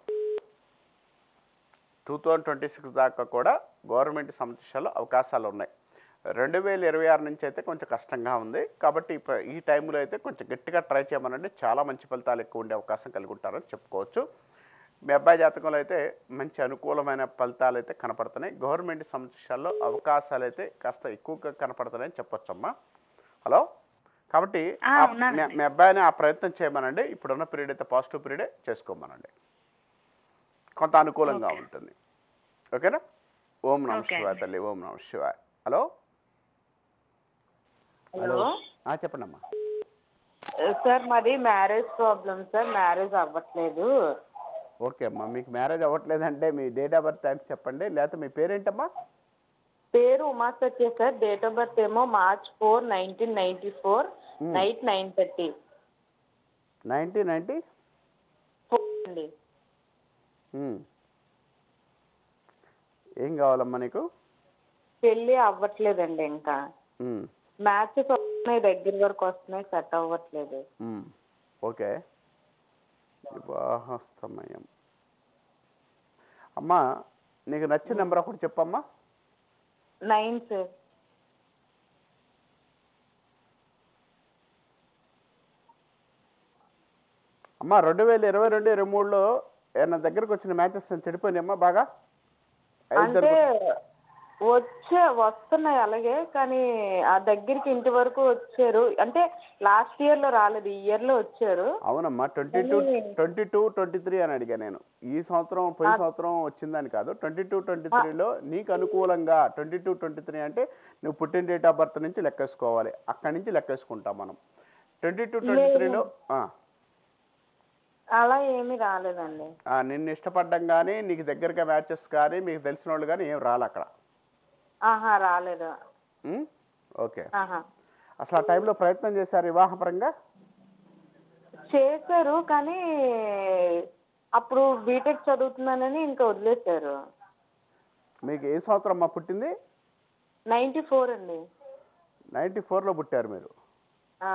టూ థౌజండ్ ట్వంటీ సిక్స్ దాకా కూడా గవర్నమెంట్ సంస్థల్లో అవకాశాలు ఉన్నాయి రెండు వేల ఇరవై ఆరు నుంచి అయితే కొంచెం కష్టంగా ఉంది కాబట్టి ఇప్ప- ఈ టైంలో అయితే కొంచెం గట్టిగా ట్రై చేయమనండి చాలా మంచి ఫలితాలు ఎక్కువ ఉండే అవకాశం కలిగి ఉంటారని చెప్పుకోవచ్చు మీ అబ్బాయి జాతకంలో అయితే మంచి అనుకూలమైన ఫలితాలు అయితే కనపడుతున్నాయి గవర్నమెంట్ సంస్థల్లో అవకాశాలు అయితే కాస్త ఎక్కువగా కనపడుతున్నాయని చెప్పొచ్చమ్మా హలో కాబట్టి ఆ, ఆ- ఉన్నానండి. మీ- మీ అబ్బాయిని ఆ ప్రయత్నం చేయమనండి ఇప్పుడున్న పీరియడ్ అయితే పాజిటివ్ పీరియడే చేసుకోమనండి కొంత అనుకూలంగా ఉంటుంది ఓకేనా ఓం నమ ఓకే శివాయ తల్లి ఓం నమ శివాయ హలో హలో ఆ, చెప్పండమ్మా సార్ మాది మ్యారేజ్ ప్రాబ్లం సార్ మ్యారేజ్ అవ్వట్లేదు ఓకే అమ్మా మీకు మ్యారేజ్ అవ్వట్లేదంటే మీ డేట్ ఆఫ్ బర్త్ టైం చెప్పండి లేకపోతే మీ పేరేంటమ్మా పేరు Uma Satya sir date of birth ఏమో March four nineteen ninety four night nine thirty nineteen ninety అండి ఏం కావాలమ్మా నీకు పెళ్ళి అవ్వట్లేదండి ఇంకా ఉమ్, మ్యాచెస్ వస్తున్నాయి దగ్గర వరకు వస్తున్నాయి సెట్ అవ్వట్లేదు ఉమ్, ఓకే వివాహ సమయం అమ్మా నీకు నచ్చిన నెంబర్ ఒకటి చెప్పమ్మా నైన్ సార్ అమ్మా రెండు వేల ఇరవై రెండు ఇరవై మూడులో ఏమన్నా దగ్గరకు వచ్చిన మ్యాచెస్ చెడిపోయినాయమ్మా బాగా అంటే వచ్చే వస్తున్నాయి అలాగే కానీ ఆ దగ్గరికి ఇంటి వరకు వచ్చారు అంటే లాస్ట్ ఇయర్ లో రాలేదు ఈ ఇయర్ లో వచ్చారు అవునమ్మా twenty two twenty two twenty three అని అడిగా నేను ఈ సంవత్సరం పోయిన సంవత్సరం వచ్చిందని కాదు ట్వంటీ టూ ట్వంటీ త్రీలో నీకు అనుకూలంగా ట్వంటీ టూ ట్వంటీ త్రీ అంటే నువ్వు పుట్టిన డేట్ ఆఫ్ బర్త్ నుంచి లెక్కేసుకోవాలి అక్కడి నుంచి లెక్కేసుకుంటాం మనం ట్వంటీ టూ ట్వంటీ త్రీలో అలా ఏమీ రాలేదండి నిన్ను ఇష్టపడ్డం కానీ నీకు దగ్గరగా మ్యాచెస్ కానీ మీకు తెలిసిన వాళ్ళు కానీ ఏం రాలే అక్కడ ఆహా రాలేదు ఉమ్? ఓకే ఆహా అసలు ఆ టైంలో ప్రయత్నం చేశారు వివాహపరంగా చేశారు కానీ అప్పుడు బీటెక్ చదువుతున్నానని ఇంకా వదిలేశారు మీకు ఏ సంవత్సరం అమ్మా పుట్టింది నైన్టీ ఫోర్ అండి నైంటీ ఫోర్లో పుట్టారు మీరు ఆ,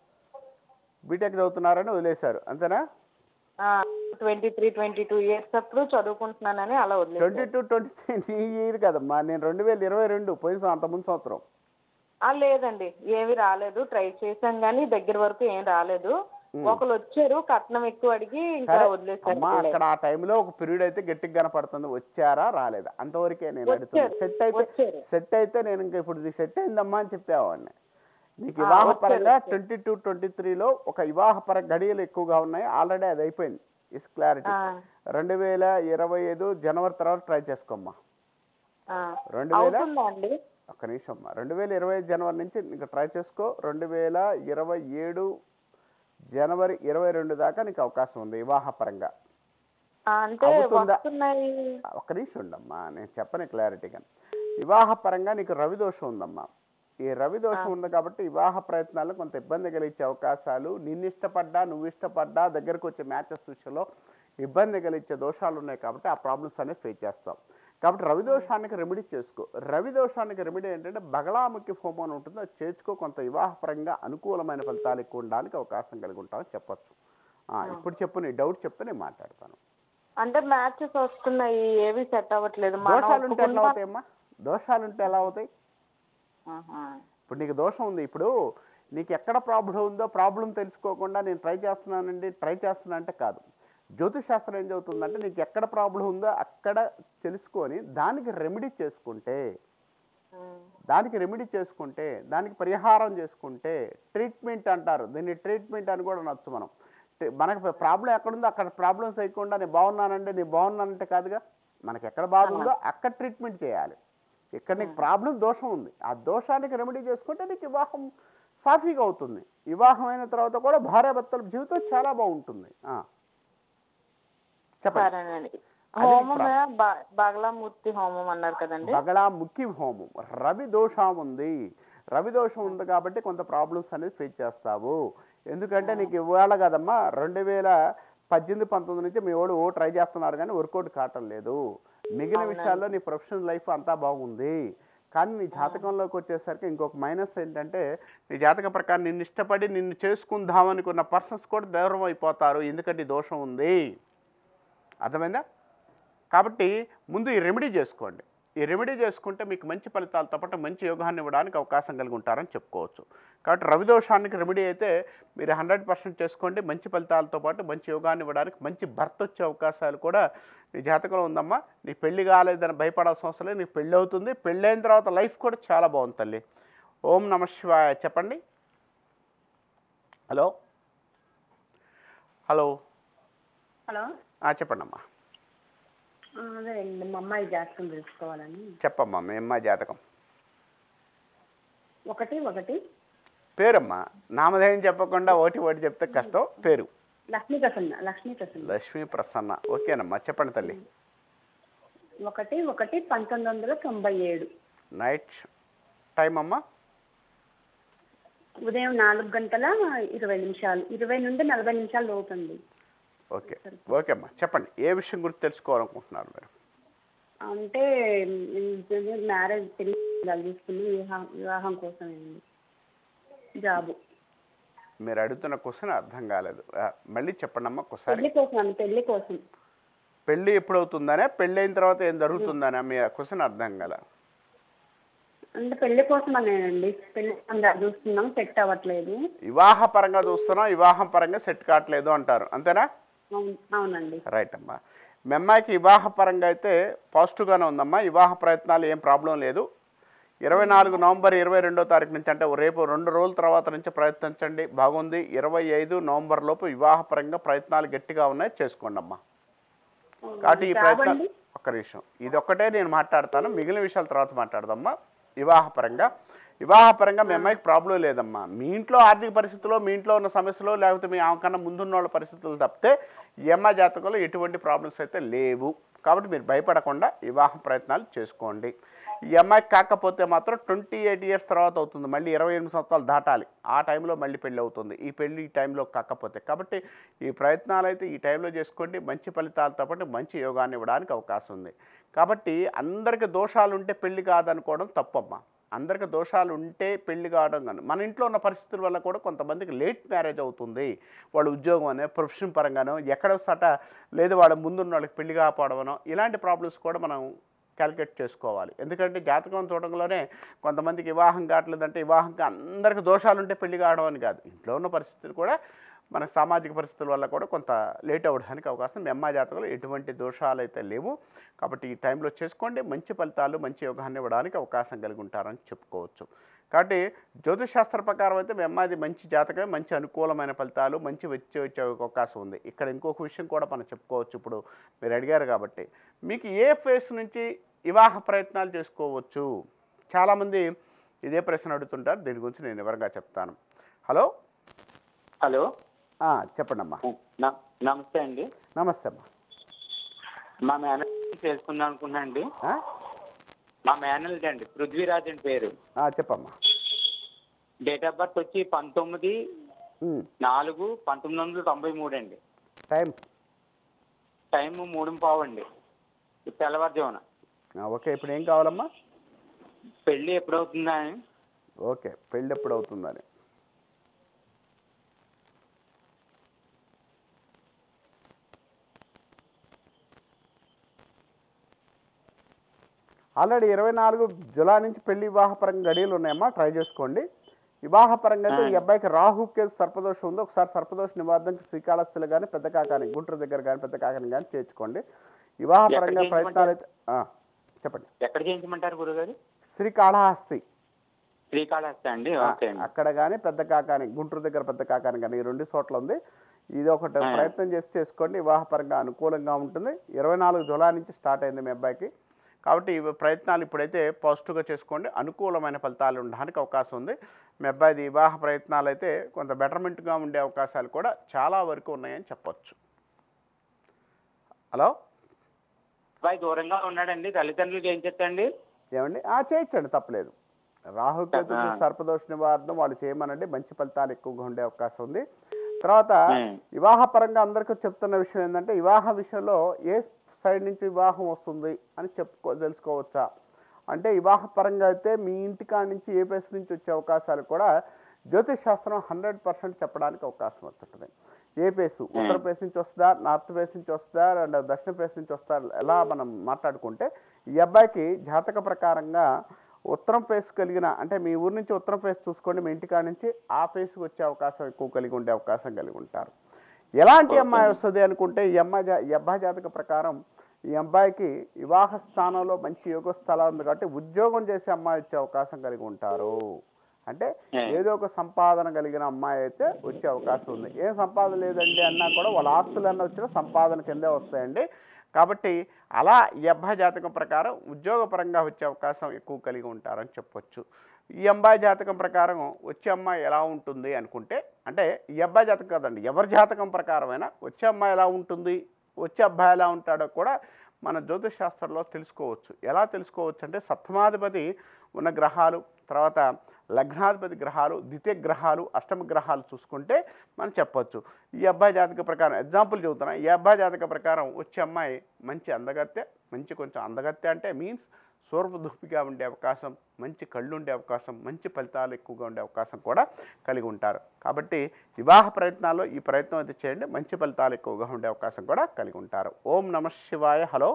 బీటెక్ చదువుతున్నారని వదిలేశారు అంతేనా ఆ, twenty three twenty two years అప్పుడు చదువుకుంటున్నానని అలా ట్వంటీ వదిలేశారు టూ ట్వంటీ త్రీ నీ ఇయర్ కదమ్మా నేను రెండు వేల ఇరవై రెండు పోయిన సం- అంత ముందు సంవత్సరం ఆ లేదండి ఏమి రాలేదు ట్రై చేశాం కానీ దగ్గర వరకు ఏం రాలేదు ఒకరు వచ్చారు కట్నం ఎక్కువ అడిగి ఇంకా సరే వదిలేశారు అమ్మా అక్కడ ఆ టైంలో ఒక పీరియడ్ అయితే గట్టిగా కనపడుతుంది వచ్చారా రాలేదా అంతవరకే నేను అడుగుతుంది వచ్చారు, సెట్ అయితే వచ్చారు. సెట్ అయితే నేను ఇంకా ఇప్పుడు ఇది సెట్ అయిందమ్మా అని చెప్పేవాడిని నీకు వివాహపరంగా ట్వంటీ టూ ట్వంటీ త్రీలో ఒక వివాహపర గడియలు ఎక్కువగా ఉన్నాయి ఆల్రెడీ అది అయిపోయింది ఇస్ క్లారిటీ ఆ, రెండు వేల ఇరవై ఐదు జనవరి తర్వాత ట్రై చేసుకోమ్మా ఆ. రెండు వేల అవుతుందా అండి ఒక్క నిమిషం అమ్మా రెండు వేల ఇరవై ఐదు జనవరి నుంచి నీకు ట్రై చేసుకో రెండు వేల ఇరవై ఏడు జనవరి ఇరవై రెండు దాకా నీకు అవకాశం ఉంది వివాహపరంగా ఆ, అంటే అవుతుందా? వస్తున్నాయి ఒక్క నిమిషం ఉండమ్మా నేను చెప్పని క్లారిటీగా వివాహపరంగా నీకు రవి దోషం ఉందమ్మా ఈ రవి దోషం ఉంది కాబట్టి వివాహ ప్రయత్నాలు కొంత ఇబ్బంది కలిగించే అవకాశాలు నిన్ను ఇష్టపడ్డా నువ్వు ఇష్టపడ్డా దగ్గరకు వచ్చే మ్యాచెస్ విషయంలో ఇబ్బంది కలిగించే దోషాలు ఉన్నాయి కాబట్టి ఆ ప్రాబ్లమ్స్ అనేవి ఫేస్ చేస్తాం కాబట్టి రవి దోషానికి రెమెడీ చేసుకో రవి దోషానికి రెమెడీ ఏంటంటే బగలాముఖి హోమం అని ఉంటుంది అది చేర్చుకో కొంత వివాహపరంగా అనుకూలమైన ఫలితాలు ఎక్కువ ఉండడానికి అవకాశం కలిగి ఉంటామని చెప్పొచ్చు ఆ, ఇప్పుడు చెప్పు నీ డౌట్ చెప్తే నేను మాట్లాడతాను అంటే మ్యాచెస్ వస్తున్నాయి ఏవి సెట్ అవ్వట్లేదు మనం దోషాలు ఉంటే ఎట్లా ఒప్పుకున్న- అవుతాయమ్మా దోషాలు ఉంటే ఎలా అవుతాయి ఆహా. ఇప్పుడు నీకు దోషం ఉంది ఇప్పుడు నీకు ఎక్కడ ప్రాబ్లం ఉందో ప్రాబ్లం తెలుసుకోకుండా నేను ట్రై చేస్తున్నానండి ట్రై చేస్తున్నా అంటే కాదు జ్యోతిష్ శాస్త్రం ఏం చెబుతుందంటే నీకు ఎక్కడ ప్రాబ్లం ఉందో అక్కడ తెలుసుకొని దానికి రెమెడీ చేసుకుంటే ఉమ్. దానికి రెమెడీ చేసుకుంటే దానికి పరిహారం చేసుకుంటే ట్రీట్మెంట్ అంటారు దీన్ని ట్రీట్మెంట్ అని కూడా నచ్చు మనం టే- మనకు ప్రాబ్లం ఎక్కడుందో అక్కడ ప్రాబ్లమ్స్ వేయకుండా నేను బాగున్నానంటే నేను బాగున్నానంటే కాదుగా మనకి ఎక్కడ బాధ ఉందో అక్కడ ట్రీట్మెంట్ చేయాలి ఇక్కడ నీకు ప్రాబ్లం దోషం ఉంది ఆ దోషానికి రెమెడీ చేసుకుంటే నీకు వివాహం సాఫీగా అవుతుంది వివాహం అయిన తర్వాత కూడా భార్యాభర్తల జీవితం చాలా బాగుంటుంది ఆ. చెప్పండి సరేనండి అది హోమం బ- బగలామూర్తి హోమం అన్నారు కదండి బగళా ముఖ్య హోమం రవి దోషం ఉంది రవి దోషం ఉంది కాబట్టి కొంత ప్రాబ్లమ్స్ అనేది ఫేస్ చేస్తావు ఎందుకంటే నీకు ఇవాళ కదమ్మా రెండు వేల పద్దెనిమిది పంతొమ్మిది నుంచి మీ వాడు ఓ ట్రై చేస్తున్నారు కానీ వర్కౌట్ కావటం లేదు మిగిలిన విషయాల్లో నీ ప్రొఫెషనల్ లైఫ్ అంతా బాగుంది కానీ నీ జాతకంలోకి వచ్చేసరికి ఇంకొక మైనస్ ఏంటంటే నీ జాతక ప్రకారం నిన్ను ఇష్టపడి నిన్ను చేసుకుందాం అనుకున్న పర్సన్స్ కూడా దూరం అయిపోతారు ఎందుకంటే ఈ దోషం ఉంది అర్థమైందా కాబట్టి ముందు ఈ రెమెడీ చేసుకోండి ఈ రెమెడీ చేసుకుంటే మీకు మంచి ఫలితాలతో పాటు మంచి యోగాన్ని ఇవ్వడానికి అవకాశం కలిగి ఉంటారని చెప్పుకోవచ్చు కాబట్టి రవి దోషానికి రెమెడీ అయితే మీరు హండ్రెడ్ పర్సెంట్ చేసుకోండి మంచి ఫలితాలతో పాటు మంచి యోగాన్ని ఇవ్వడానికి మంచి భర్త వచ్చే అవకాశాలు కూడా నీ జాతకంలో ఉందమ్మా నీ పెళ్లి కాలేదని భయపడాల్సిన అవసరం లేదు నీకు పెళ్ళి అవుతుంది పెళ్ళైన తర్వాత లైఫ్ కూడా చాలా బాగుంది తల్లి ఓం నమ శివాయ చెప్పండి హలో హలో హలో ఆ, చెప్పండి అమ్మా అదే మా అమ్మాయి జాతకం తెలుసుకోవాలని చెప్పమ్మా మీ అమ్మాయి జాతకం ఒకటి ఒకటి పేరమ్మా నామధేయం చెప్పకుండా ఒకటి ఒకటి చెప్తే కష్టం పేరు లక్ష్మీ ప్రసన్న లక్ష్మీ ప్రసన్న లక్ష్మీ ప్రసన్న ఓకేనమ్మా చెప్పండి తల్లి ఒకటి ఒకటి పంతొమ్మిది వందల తొంభై ఏడు నైట్ టైం అమ్మా ఉదయం నాలుగు గంటల ఇరవై నిమిషాలు ఇరవై నుండి నలభై నిమిషాలు లోపు అండి ఓకే ఓకే అమ్మా చెప్పండి ఏ విషయం గురించి తెలుసుకోవాలనుకుంటున్నారు మీరు అంటే మ్యారేజ్ పెళ్లి చూసుకుని వివాహం వివాహం కోసం అండి జాబు మీరు అడుగుతున్న క్వశ్చన్ అర్థం కాలేదు ఆ, మళ్ళీ చెప్పండి అమ్మా ఒకసారి పెళ్లి కోసం అండి పెళ్లి కోసం పెళ్ళి ఎప్పుడు అవుతుందనే పెళ్ళి అయిన తర్వాత ఏం జరుగుతుందనే మీ క్వశ్చన్ అర్థం కాల అంటే పెళ్లి కోసం అనేనండి పెళ్లి అందరు చూస్తున్నాం సెట్ అవ్వట్లేదు వివాహ పరంగా చూస్తున్నాం వివాహం పరంగా సెట్ కావట్లేదు అంటారు అంతేనా అవును అవునండి రైట్ అమ్మా మీ అమ్మాయికి వివాహ పరంగా అయితే పాజిటివ్గానే ఉందమ్మా వివాహ ప్రయత్నాలు ఏం ప్రాబ్లం లేదు ఇరవై నాలుగు నవంబర్ ఇరవై రెండో తారీఖు నుంచి అంటే రేపు రెండు రోజుల తర్వాత నుంచి ప్రయత్నించండి బాగుంది ఇరవై ఐదు నవంబర్ లోపు వివాహపరంగా ప్రయత్నాలు గట్టిగా ఉన్నాయి చేసుకోండి అమ్మా కాబట్టి ఈ ప్రయత్నం జాబండి ఒక్క నిమిషం ఇది ఒక్కటే నేను మాట్లాడతాను మిగిలిన విషయాల తర్వాత మాట్లాడదమ్మా వివాహపరంగా వివాహపరంగా మీ అమ్మాయికి ప్రాబ్లం లేదమ్మా మీ ఇంట్లో ఆర్థిక పరిస్థితుల్లో మీ ఇంట్లో ఉన్న సమస్యలు లేకపోతే మీ ఆమె కన్నా ముందున్న వాళ్ళ పరిస్థితులు తప్పితే ఈ అమ్మాయి జాతకంలో ఎటువంటి ప్రాబ్లమ్స్ అయితే లేవు కాబట్టి మీరు భయపడకుండా వివాహ ప్రయత్నాలు చేసుకోండి ఈ అమ్మాయికి కాకపోతే మాత్రం ట్వంటీ ఎయిట్ ఇయర్స్ తర్వాత అవుతుంది మళ్ళీ ఇరవై ఎనిమిది సంవత్సరాలు దాటాలి ఆ టైంలో మళ్ళీ పెళ్ళి అవుతుంది ఈ పెళ్ళి ఈ టైంలో కాకపోతే కాబట్టి ఈ ప్రయత్నాలు అయితే ఈ టైంలో చేసుకోండి మంచి ఫలితాలతో పాటు మంచి యోగాన్ని ఇవ్వడానికి అవకాశం ఉంది కాబట్టి అందరికి దోషాలు ఉంటే పెళ్లి కాదనుకోవడం తప్పమ్మా అందరికి దోషాలు ఉంటే పెళ్లి కావడం కానీ మన ఇంట్లో ఉన్న పరిస్థితుల వల్ల కూడా కొంతమందికి లేట్ మ్యారేజ్ అవుతుంది వాళ్ళు ఉద్యోగం అనే ప్రొఫెషన్ పరంగానో ఎక్కడ సట లేదు వాళ్ళ ముందున్న వాళ్ళకి పెళ్లి కాకపోవడమనో ఇలాంటి ప్రాబ్లమ్స్ కూడా మనం క్యాలిక్యులేట్ చేసుకోవాలి ఎందుకంటే జాతకం చూడడంలోనే కొంతమందికి వివాహం కావట్లేదంటే వివాహంకి అందరికి దోషాలు ఉంటే పెళ్లి కావడం అని కాదు ఇంట్లో ఉన్న పరిస్థితులు కూడా మన సామాజిక పరిస్థితుల వల్ల కూడా కొంత లేట్ అవ్వడానికి అవకాశం మీ అమ్మాయి జాతకంలో ఎటువంటి దోషాలు అయితే లేవు కాబట్టి ఈ టైంలో చేసుకోండి మంచి ఫలితాలు మంచి యోగాన్ని ఇవ్వడానికి అవకాశం కలిగి ఉంటారని చెప్పుకోవచ్చు కాబట్టి జ్యోతిష్ శాస్త్ర ప్రకారం అయితే మీ అమ్మాయిది మంచి జాతకమే మంచి అనుకూలమైన ఫలితాలు మంచి వచ్చే వచ్చే అవకాశం ఉంది ఇక్కడ ఇంకొక విషయం కూడా మనం చెప్పుకోవచ్చు ఇప్పుడు మీరు అడిగారు కాబట్టి మీకు ఏ ఫేస్ నుంచి వివాహ ప్రయత్నాలు చేసుకోవచ్చు చాలామంది ఇదే ప్రశ్న అడుగుతుంటారు దీని గురించి నేను వివరంగా చెప్తాను హలో హలో ఆ, చెప్పండి అమ్మా న- నమస్తే అండి నమస్తే అమ్మా మా మేనల్ చేసుకుందాం అనుకున్నా అండి ఆ? మా మేనల్ అండి పృథ్వీరాజ్ అని పేరు ఆ, చెప్పమ్మా డేట్ ఆఫ్ బర్త్ వచ్చి పంతొమ్మిది ఉమ్, నాలుగు పంతొమ్మిది వందల తొంభై మూడు అండి టైం టైం మూడు పావు అండి తెల్లవారుజామున ఆ, ఓకే ఇప్పుడు ఏం కావాలమ్మా పెళ్లి ఎప్పుడవుతుందా అని ఓకే పెళ్ళి ఎప్పుడు అవుతుందని ఆల్రెడీ ఇరవై నాలుగు జులై నుంచి పెళ్లి వివాహపరంగా గడియలు ఉన్నాయమ్మా ట్రై చేసుకోండి వివాహపరంగా అయితే ఈ అబ్బాయికి రాహు కేతు సర్పదోషం ఉంది ఒకసారి సర్పదోష నివారణకి శ్రీకాళహస్తిలో కానీ పెద్ద కాకాని గుంటూరు దగ్గర కానీ పెద్ద కాకాని కానీ చేర్చుకోండి వివాహపరంగా ఎక్కడ ప్రయత్నాలు అయితే ఆ, చెప్పండి ఎక్కడ చేయించమంటారు గురుగారు శ్రీకాళహస్తి శ్రీకాళహస్తి అండి ఓకే అండి అక్కడ కానీ పెద్ద కాకాని గుంటూరు దగ్గర పెద్ద కాకాని కానీ ఈ రెండు చోట్ల ఉంది ఇది ఒకటి ఆ. ప్రయత్నం చేసి చేసుకోండి వివాహపరంగా అనుకూలంగా ఉంటుంది ఇరవై నాలుగు జులై నుంచి స్టార్ట్ అయింది మీ అబ్బాయికి కాబట్టి ఈ ప్రయత్నాలు ఇప్పుడైతే పాజిటివ్గా చేసుకోండి అనుకూలమైన ఫలితాలు ఉండడానికి అవకాశం ఉంది మీ అబ్బాయిది వివాహ ప్రయత్నాలు అయితే కొంత బెటర్మెంట్గా ఉండే అవకాశాలు కూడా చాలా వరకు ఉన్నాయని చెప్పొచ్చు హలో అబ్బాయి దూరంగా ఉన్నాడండి తల్లిదండ్రులు చేయించండి ఏమండి ఆ చేయొచ్చండి తప్పలేదు రాహుకేతు ఆ. సర్పదోష నివారణ వాళ్ళు చేయమనండి మంచి ఫలితాలు ఎక్కువగా ఉండే అవకాశం ఉంది తర్వాత ఉమ్. వివాహ పరంగా అందరికీ చెప్తున్న విషయం ఏంటంటే వివాహ విషయంలో ఏ సైడ్ నుంచి వివాహం వస్తుంది అని చెప్పుకో తెలుసుకోవచ్చా అంటే వివాహ పరంగా అయితే మీ ఇంటికాడ నుంచి ఏ ప్లేస్ నుంచి వచ్చే అవకాశాలు కూడా జ్యోతిష్ శాస్త్రం హండ్రెడ్ పర్సెంట్ చెప్పడానికి అవకాశం వస్తుంటుంది ఏ ప్లేస్ ఉత్తర ప్లేస్ నుంచి వస్తుందా నార్త్ ప్లేస్ నుంచి వస్తుందా అండ్ దక్షిణ ప్లేస్ నుంచి వస్తుందా ఎలా మనం మాట్లాడుకుంటే ఈ అబ్బాయికి జాతక ప్రకారంగా ఉత్తరం ఫేస్ కలిగిన అంటే మీ ఊరి నుంచి ఉత్తరం ఫేస్ చూసుకోండి మీ ఇంటికాడ నుంచి ఆ ఫేస్కి వచ్చే అవకాశం ఎక్కువ కలిగి ఉండే అవకాశం కలిగి ఉంటారు ఎలాంటి అమ్మాయి వస్తుంది అనుకుంటే ఈ అమ్మాయి జా- ఈ అబ్బాయి జాతక ప్రకారం ఈ అబ్బాయికి వివాహ స్థానంలో మంచి యోగ స్థలం ఉంది కాబట్టి ఉద్యోగం చేసే అమ్మాయి వచ్చే అవకాశం కలిగి ఉంటారు అంటే ఏదో ఒక సంపాదన కలిగిన అమ్మాయి అయితే వచ్చే అవకాశం ఉంది ఏం సంపాదన లేదండి అన్నా కూడా వాళ్ళ ఆస్తులన్నా వచ్చినా సంపాదన కిందే వస్తాయండి కాబట్టి అలా ఈ అబ్బాయి జాతకం ప్రకారం ఉద్యోగపరంగా వచ్చే అవకాశం ఎక్కువ కలిగి ఉంటారని చెప్పొచ్చు ఈ అబ్బాయి జాతకం ప్రకారం వచ్చే అమ్మాయి ఎలా ఉంటుంది అనుకుంటే అంటే ఈ అబ్బాయి జాతకం కాదండి ఎవరి జాతకం ప్రకారమైనా వచ్చే అమ్మాయి ఎలా ఉంటుంది వచ్చే అబ్బాయి ఎలా ఉంటాడో కూడా మన జ్యోతిష్ శాస్త్రంలో తెలుసుకోవచ్చు ఎలా తెలుసుకోవచ్చు అంటే సప్తమాధిపతి ఉన్న గ్రహాలు తర్వాత లగ్నాధిపతి గ్రహాలు ద్వితీయ గ్రహాలు అష్టమ గ్రహాలు చూసుకుంటే మనం చెప్పొచ్చు ఈ అబ్బాయి జాతక ప్రకారం ఎగ్జాంపుల్ చెబుతున్నా ఈ అబ్బాయి జాతక ప్రకారం వచ్చే అమ్మాయి మంచి అందగత్తె మంచి కొంచెం అందగత్తె అంటే మీన్స్ సూర్పదుప్పిగా ఉండే అవకాశం మంచి కళ్ళు ఉండే అవకాశం మంచి ఫలితాలు ఎక్కువగా ఉండే అవకాశం కూడా కలిగి ఉంటారు కాబట్టి వివాహ ప్రయత్నాల్లో ఈ ప్రయత్నం అయితే చేయండి మంచి ఫలితాలు ఎక్కువగా ఉండే అవకాశం కూడా కలిగి ఉంటారు ఓం నమ శివాయ హలో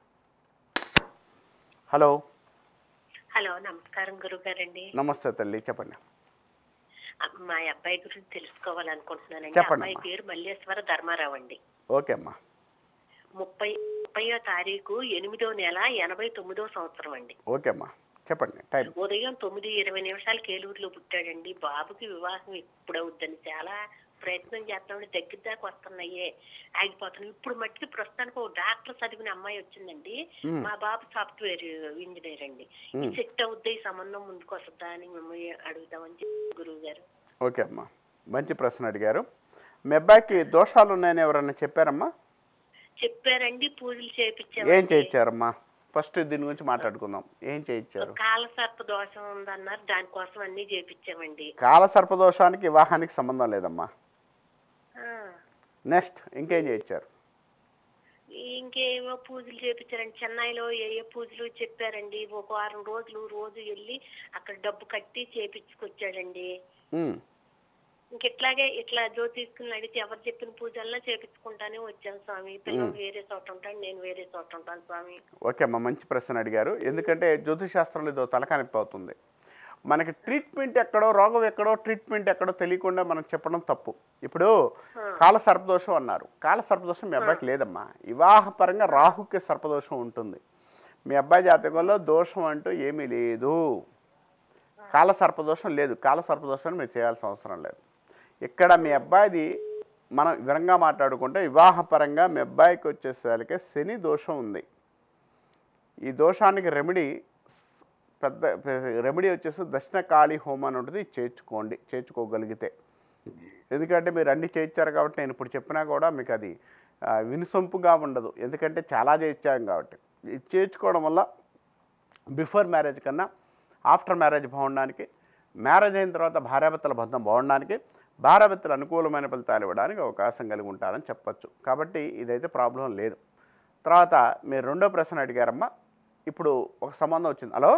హలో హలో నమస్కారం గురుగారండి నమస్తే తల్లి చెప్పండి మా అబ్బాయి గురించి తెలుసుకోవాలనుకుంటున్నానండి చెప్పండి అబ్బాయి అమ్మా. పేరు మల్లేశ్వర ధర్మారావు అండి ఓకే అమ్మా ముప్పై ముప్పయో తారీఖు ఎనిమిదో నెల ఎనభై తొమ్మిదో సంవత్సరం అండి ఓకే అమ్మా చెప్పండి టైం ఉదయం తొమ్మిది ఇరవై నిమిషాలకి ఏలూరులో పుట్టాడండి బాబుకి వివాహం ఎప్పుడవుద్దని చాలా ప్రయత్నం చేస్తామండి దగ్గర దాకా వస్తున్నాయే ఆగిపోతున్నాయి ఇప్పుడు మట్టికి ప్రస్తుతానికి ఒక డాక్టర్ చదివిన అమ్మాయి వచ్చిందండి మ్మ్. మా బాబు సాఫ్ట్వేర్ ఇంజనీర్ అండి మ్మ్. సెట్ అవుద్ది ఈ సంబంధం ముందుకు వస్తుందా అని మిమ్మల్ని అడుగుదామని చెప్పి గురువు గారు ఓకే అమ్మా మంచి ప్రశ్న అడిగారు మీ అబ్బాయికి దోషాలు ఉన్నాయని ఎవరన్నా చెప్పారమ్మా చెప్పారండి పూజలు ఏం చేయించామండి చేయించారమ్మా ఫస్ట్ దీని గురించి మాట్లాడుకుందాం ఏం చేయించారు కాల సర్ప దోషం ఉందన్నారు దానికోసం అన్ని చేపించామండి కాల సర్పదోషానికి వివాహానికి సంబంధం లేదమ్మా ఆ, నెక్స్ట్ ఇంకేం చేయించారు ఇంకేమో పూజలు చేపించారండి చెన్నైలో ఏ ఏ పూజలు చెప్పారండి ఒక వారం రోజులు రోజు వెళ్ళి అక్కడ డబ్బు కట్టి చేపించుకొచ్చాడండి ఉమ్, ఇంక ఇట్లాగే ఇట్లా జ్యోతిష్కుని అడిగితే ఎవరు చెప్పిన పూజల్లో చేపించుకుంటానే వచ్చాను స్వామి పిల్లలు వేరే చోట ఉంటాను నేను వేరే చోట ఉంటాను స్వామి ఓకే అమ్మా మంచి ప్రశ్న అడిగారు ఎందుకంటే జ్యోతిష్ శాస్త్రంలో ఇదో తలకానిప్పి అవుతుంది మనకి ట్రీట్మెంట్ ఎక్కడో రోగం ఎక్కడో ట్రీట్మెంట్ ఎక్కడో తెలియకుండా మనం చెప్పడం తప్పు ఇప్పుడు కాల సర్పదోషం అన్నారు కాల సర్పదోషం మీ అబ్బాయికి లేదమ్మా వివాహపరంగా రాహుకి సర్పదోషం ఉంటుంది మీ అబ్బాయి జాతకంలో దోషం అంటూ ఏమీ లేదు కాల సర్పదోషం లేదు కాల సర్పదోషాన్ని మీరు చేయాల్సిన అవసరం లేదు ఇక్కడ మీ అబ్బాయిది మనం వివరంగా మాట్లాడుకుంటే వివాహపరంగా మీ అబ్బాయికి వచ్చేసరికి శని దోషం ఉంది ఈ దోషానికి రెమెడీ పెద్ద రెమెడీ వచ్చేసి దక్షిణకాళి హోమం అని ఉంటుంది ఇది చేర్చుకోండి చేర్చుకోగలిగితే ఎందుకంటే మీరు అన్ని చేయించారు కాబట్టి నేను ఇప్పుడు చెప్పినా కూడా మీకు అది ఆ, వినుసొంపుగా ఉండదు ఎందుకంటే చాలా చేయించాం కాబట్టి ఇది చేర్చుకోవడం వల్ల బిఫోర్ మ్యారేజ్ కన్నా ఆఫ్టర్ మ్యారేజ్ బాగుండడానికి మ్యారేజ్ అయిన తర్వాత భార్యాభర్తల బంధం బాగుండడానికి భార్యాభర్తలు అనుకూలమైన ఫలితాలు ఇవ్వడానికి అవకాశం కలిగి ఉంటారని చెప్పొచ్చు కాబట్టి ఇదైతే ప్రాబ్లం లేదు తర్వాత మీరు రెండో ప్రశ్న అడిగారమ్మా ఇప్పుడు ఒక సంబంధం వచ్చింది హలో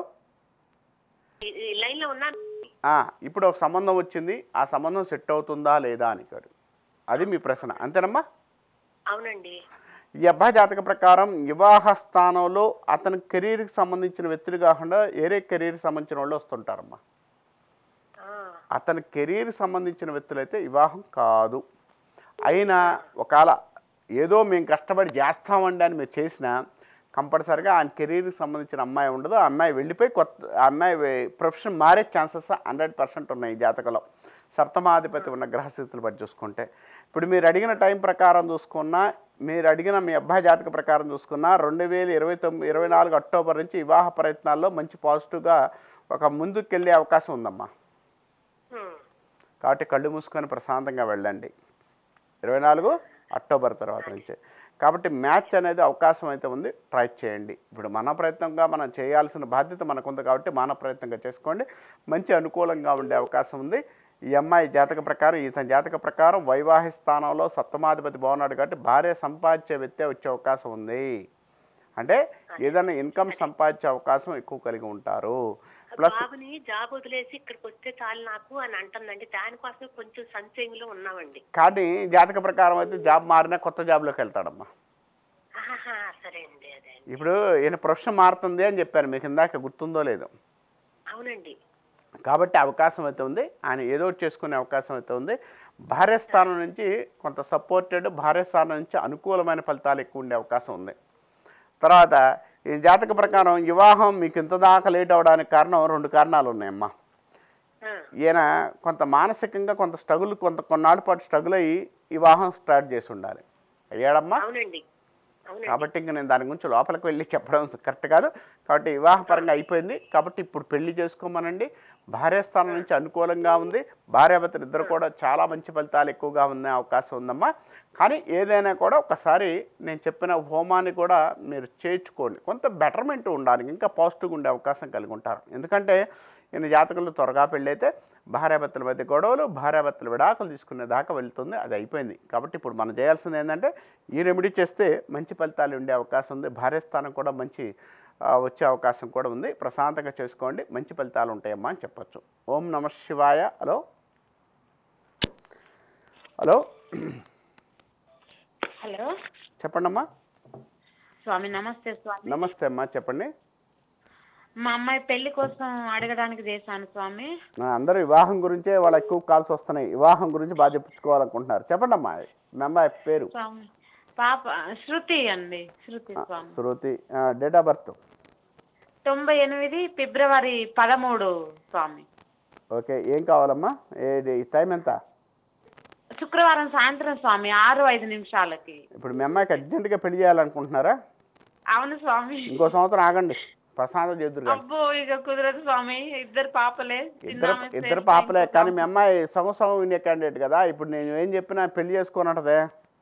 ఈ- ఈ లైన్ లో ఉన్నాను ఆ, ఇప్పుడు ఒక సంబంధం వచ్చింది ఆ సంబంధం సెట్ అవుతుందా లేదా అని కాదు అది మీ ప్రశ్న అంతేనమ్మా అవునండి ఈ అబ్బాయి జాతక ప్రకారం వివాహ స్థానంలో అతని కెరీర్కి సంబంధించిన వ్యక్తులు కాకుండా వేరే కెరీర్కి సంబంధించిన వాళ్ళు వస్తుంటారమ్మా ఆ, అతని కెరీర్ సంబంధించిన వ్యక్తులైతే వివాహం కాదు అయినా ఒకవేళ ఏదో మేము కష్టపడి చేస్తామండి అని మీరు చేసినా కంపల్సరిగా ఆయన కెరీర్కి సంబంధించిన అమ్మాయి ఉండదు ఆ అమ్మాయి వెళ్ళిపోయి కొత్త ఆ అమ్మాయి వే- ప్రొఫెషన్ మారే ఛాన్సెస్ హండ్రెడ్ పర్సెంట్ ఉన్నాయి ఈ జాతకంలో సప్తమాధిపతి ఉన్న గ్రహస్థితులు బట్టి చూసుకుంటే ఇప్పుడు మీరు అడిగిన టైం ప్రకారం చూసుకున్నా మీరు అడిగిన మీ అబ్బాయి జాతక ప్రకారం చూసుకున్నా రెండు వేల ఇరవై తొమ్మిది ఇరవై నాలుగు అక్టోబర్ నుంచి వివాహ ప్రయత్నాల్లో మంచి పాజిటివ్గా ఒక ముందుకెళ్ళే అవకాశం ఉందమ్మా హ్మ్. కాబట్టి కళ్ళు మూసుకొని ప్రశాంతంగా వెళ్ళండి ఇరవై నాలుగు అక్టోబర్ తర్వాత నుంచి కాబట్టి మ్యాచ్ అనేది అవకాశం అయితే ఉంది ట్రై చేయండి ఇప్పుడు మన ప్రయత్నంగా మనం చేయాల్సిన బాధ్యత మనకు ఉంది కాబట్టి మన ప్రయత్నంగా చేసుకోండి మంచి అనుకూలంగా ఉండే అవకాశం ఉంది ఈ అమ్మాయి జాతక ప్రకారం ఇతని జాతక ప్రకారం వైవాహిక స్థానంలో సప్తమాధిపతి బాగున్నాడు కాబట్టి భార్య సంపాదించే వ్యక్తే వచ్చే అవకాశం ఉంది అంటే ఏదైనా ఇన్కమ్ సంపాదించే అవకాశం ఎక్కువ కలిగి ఉంటారు ప్లస్ బాబుని జాబ్ వదిలేసి ఇక్కడికి వస్తే చాలు నాకు అని అంటుందండి దానికోసం కొంచెం సంశయంలో ఉన్నామండి కానీ జాతక ప్రకారం అయితే జాబ్ మారినా కొత్త జాబ్లోకి వెళ్తాడమ్మా ఆహాహా, సరే అండి అదే అండి. ఇప్పుడు ఈయన ప్రొఫెషన్ మారుతుంది అని చెప్పాను మీకు ఇందాక గుర్తుందో లేదో అవునండి కాబట్టి అవకాశం అయితే ఉంది ఆయన ఏదో ఒకటి చేసుకునే అవకాశం అయితే ఉంది భార్య స్థానం నుంచి కొంత సపోర్టెడ్ భార్య స్థానం నుంచి అనుకూలమైన ఫలితాలు ఎక్కువ ఉండే అవకాశం ఉంది తర్వాత ఈ జాతక ప్రకారం వివాహం మీకు ఇంత దాకా లేట్ అవడానికి కారణం రెండు కారణాలు ఉన్నాయమ్మా ఆ, ఈయన కొంత మానసికంగా కొంత స్ట్రగుల్ కొంత కొన్నాళ్ళ పాటు స్ట్రగుల్ అయ్యి వివాహం స్టార్ట్ చేసి ఉండాలి అయ్యాడమ్మా అవునండి అవునండి కాబట్టి ఇంక నేను దాని గురించి లోపలికి వెళ్ళి చెప్పడం కరెక్ట్ కాదు కాబట్టి వివాహపరంగా అయిపోయింది కాబట్టి ఇప్పుడు పెళ్లి చేసుకోమనండి భార్యాస్థానం నుంచి అనుకూలంగా ఉంది భార్యాభర్తలు ఇద్దరు కూడా చాలా మంచి ఫలితాలు ఎక్కువగా ఉండే అవకాశం ఉందమ్మా కానీ ఏదైనా కూడా ఒకసారి నేను చెప్పిన హోమాన్ని కూడా మీరు చేర్చుకోండి కొంత బెటర్మెంట్ ఉండాలి ఇంకా పాజిటివ్గా ఉండే అవకాశం కలిగి ఉంటారు ఎందుకంటే ఈయన జాతకంలో త్వరగా పెళ్ళైతే భార్యాభర్తల మధ్య గొడవలు భార్యాభర్తలు విడాకులు తీసుకునే దాకా వెళ్తుంది అది అయిపోయింది కాబట్టి ఇప్పుడు మనం చేయాల్సింది ఏంటంటే ఈ రెమెడీ చేస్తే మంచి ఫలితాలు ఉండే అవకాశం ఉంది భార్యస్థానం కూడా మంచి ఆ, వచ్చే అవకాశం కూడా ఉంది ప్రశాంతంగా చేసుకోండి మంచి ఫలితాలు ఉంటాయమ్మా అని చెప్పొచ్చు ఓం నమ శివాయ హలో హలో హలో చెప్పండమ్మా స్వామి నమస్తే స్వామి నమస్తే అమ్మా చెప్పండి మా అమ్మాయి పెళ్లి కోసం అడగడానికి చేశాను స్వామి నా అందరూ వివాహం గురించే వాళ్ళ ఎక్కువ కాల్స్ వస్తున్నాయి వివాహం గురించి బాగా చెప్పుకోవాలనుకుంటున్నారు చెప్పండి అమ్మా మీ అమ్మాయి పేరు స్వామి పాప శృతి అండి Shruti Swami Shruti date of birth తొంభై ఎనిమిది ఫిబ్రవరి పదమూడు స్వామి ఓకే ఏం కావాలమ్మా ఏ టైం ఎంత శుక్రవారం సాయంత్రం స్వామి ఆరు ఐదు నిమిషాలకి ఇప్పుడు మీ అమ్మాయికి అర్జెంటుగా పెళ్లి చేయాలనుకుంటున్నారా అవును స్వామి ఇంకో సంవత్సరం ఆగండి ప్రశాంతం చేద్దరు కానీ అబ్బో ఇక కుదరదు స్వామి ఇద్దరు పాపలే ఇద్దరు చిన్నామె ఇద్దరు సేమ్ పాపలే టైం కానీ మీ అమ్మాయి సంవత్సరం ఇండియా క్యాండిడేట్ కదా ఇప్పుడు నేను ఏం చెప్పినా పెళ్లి చేసుకోనంటదే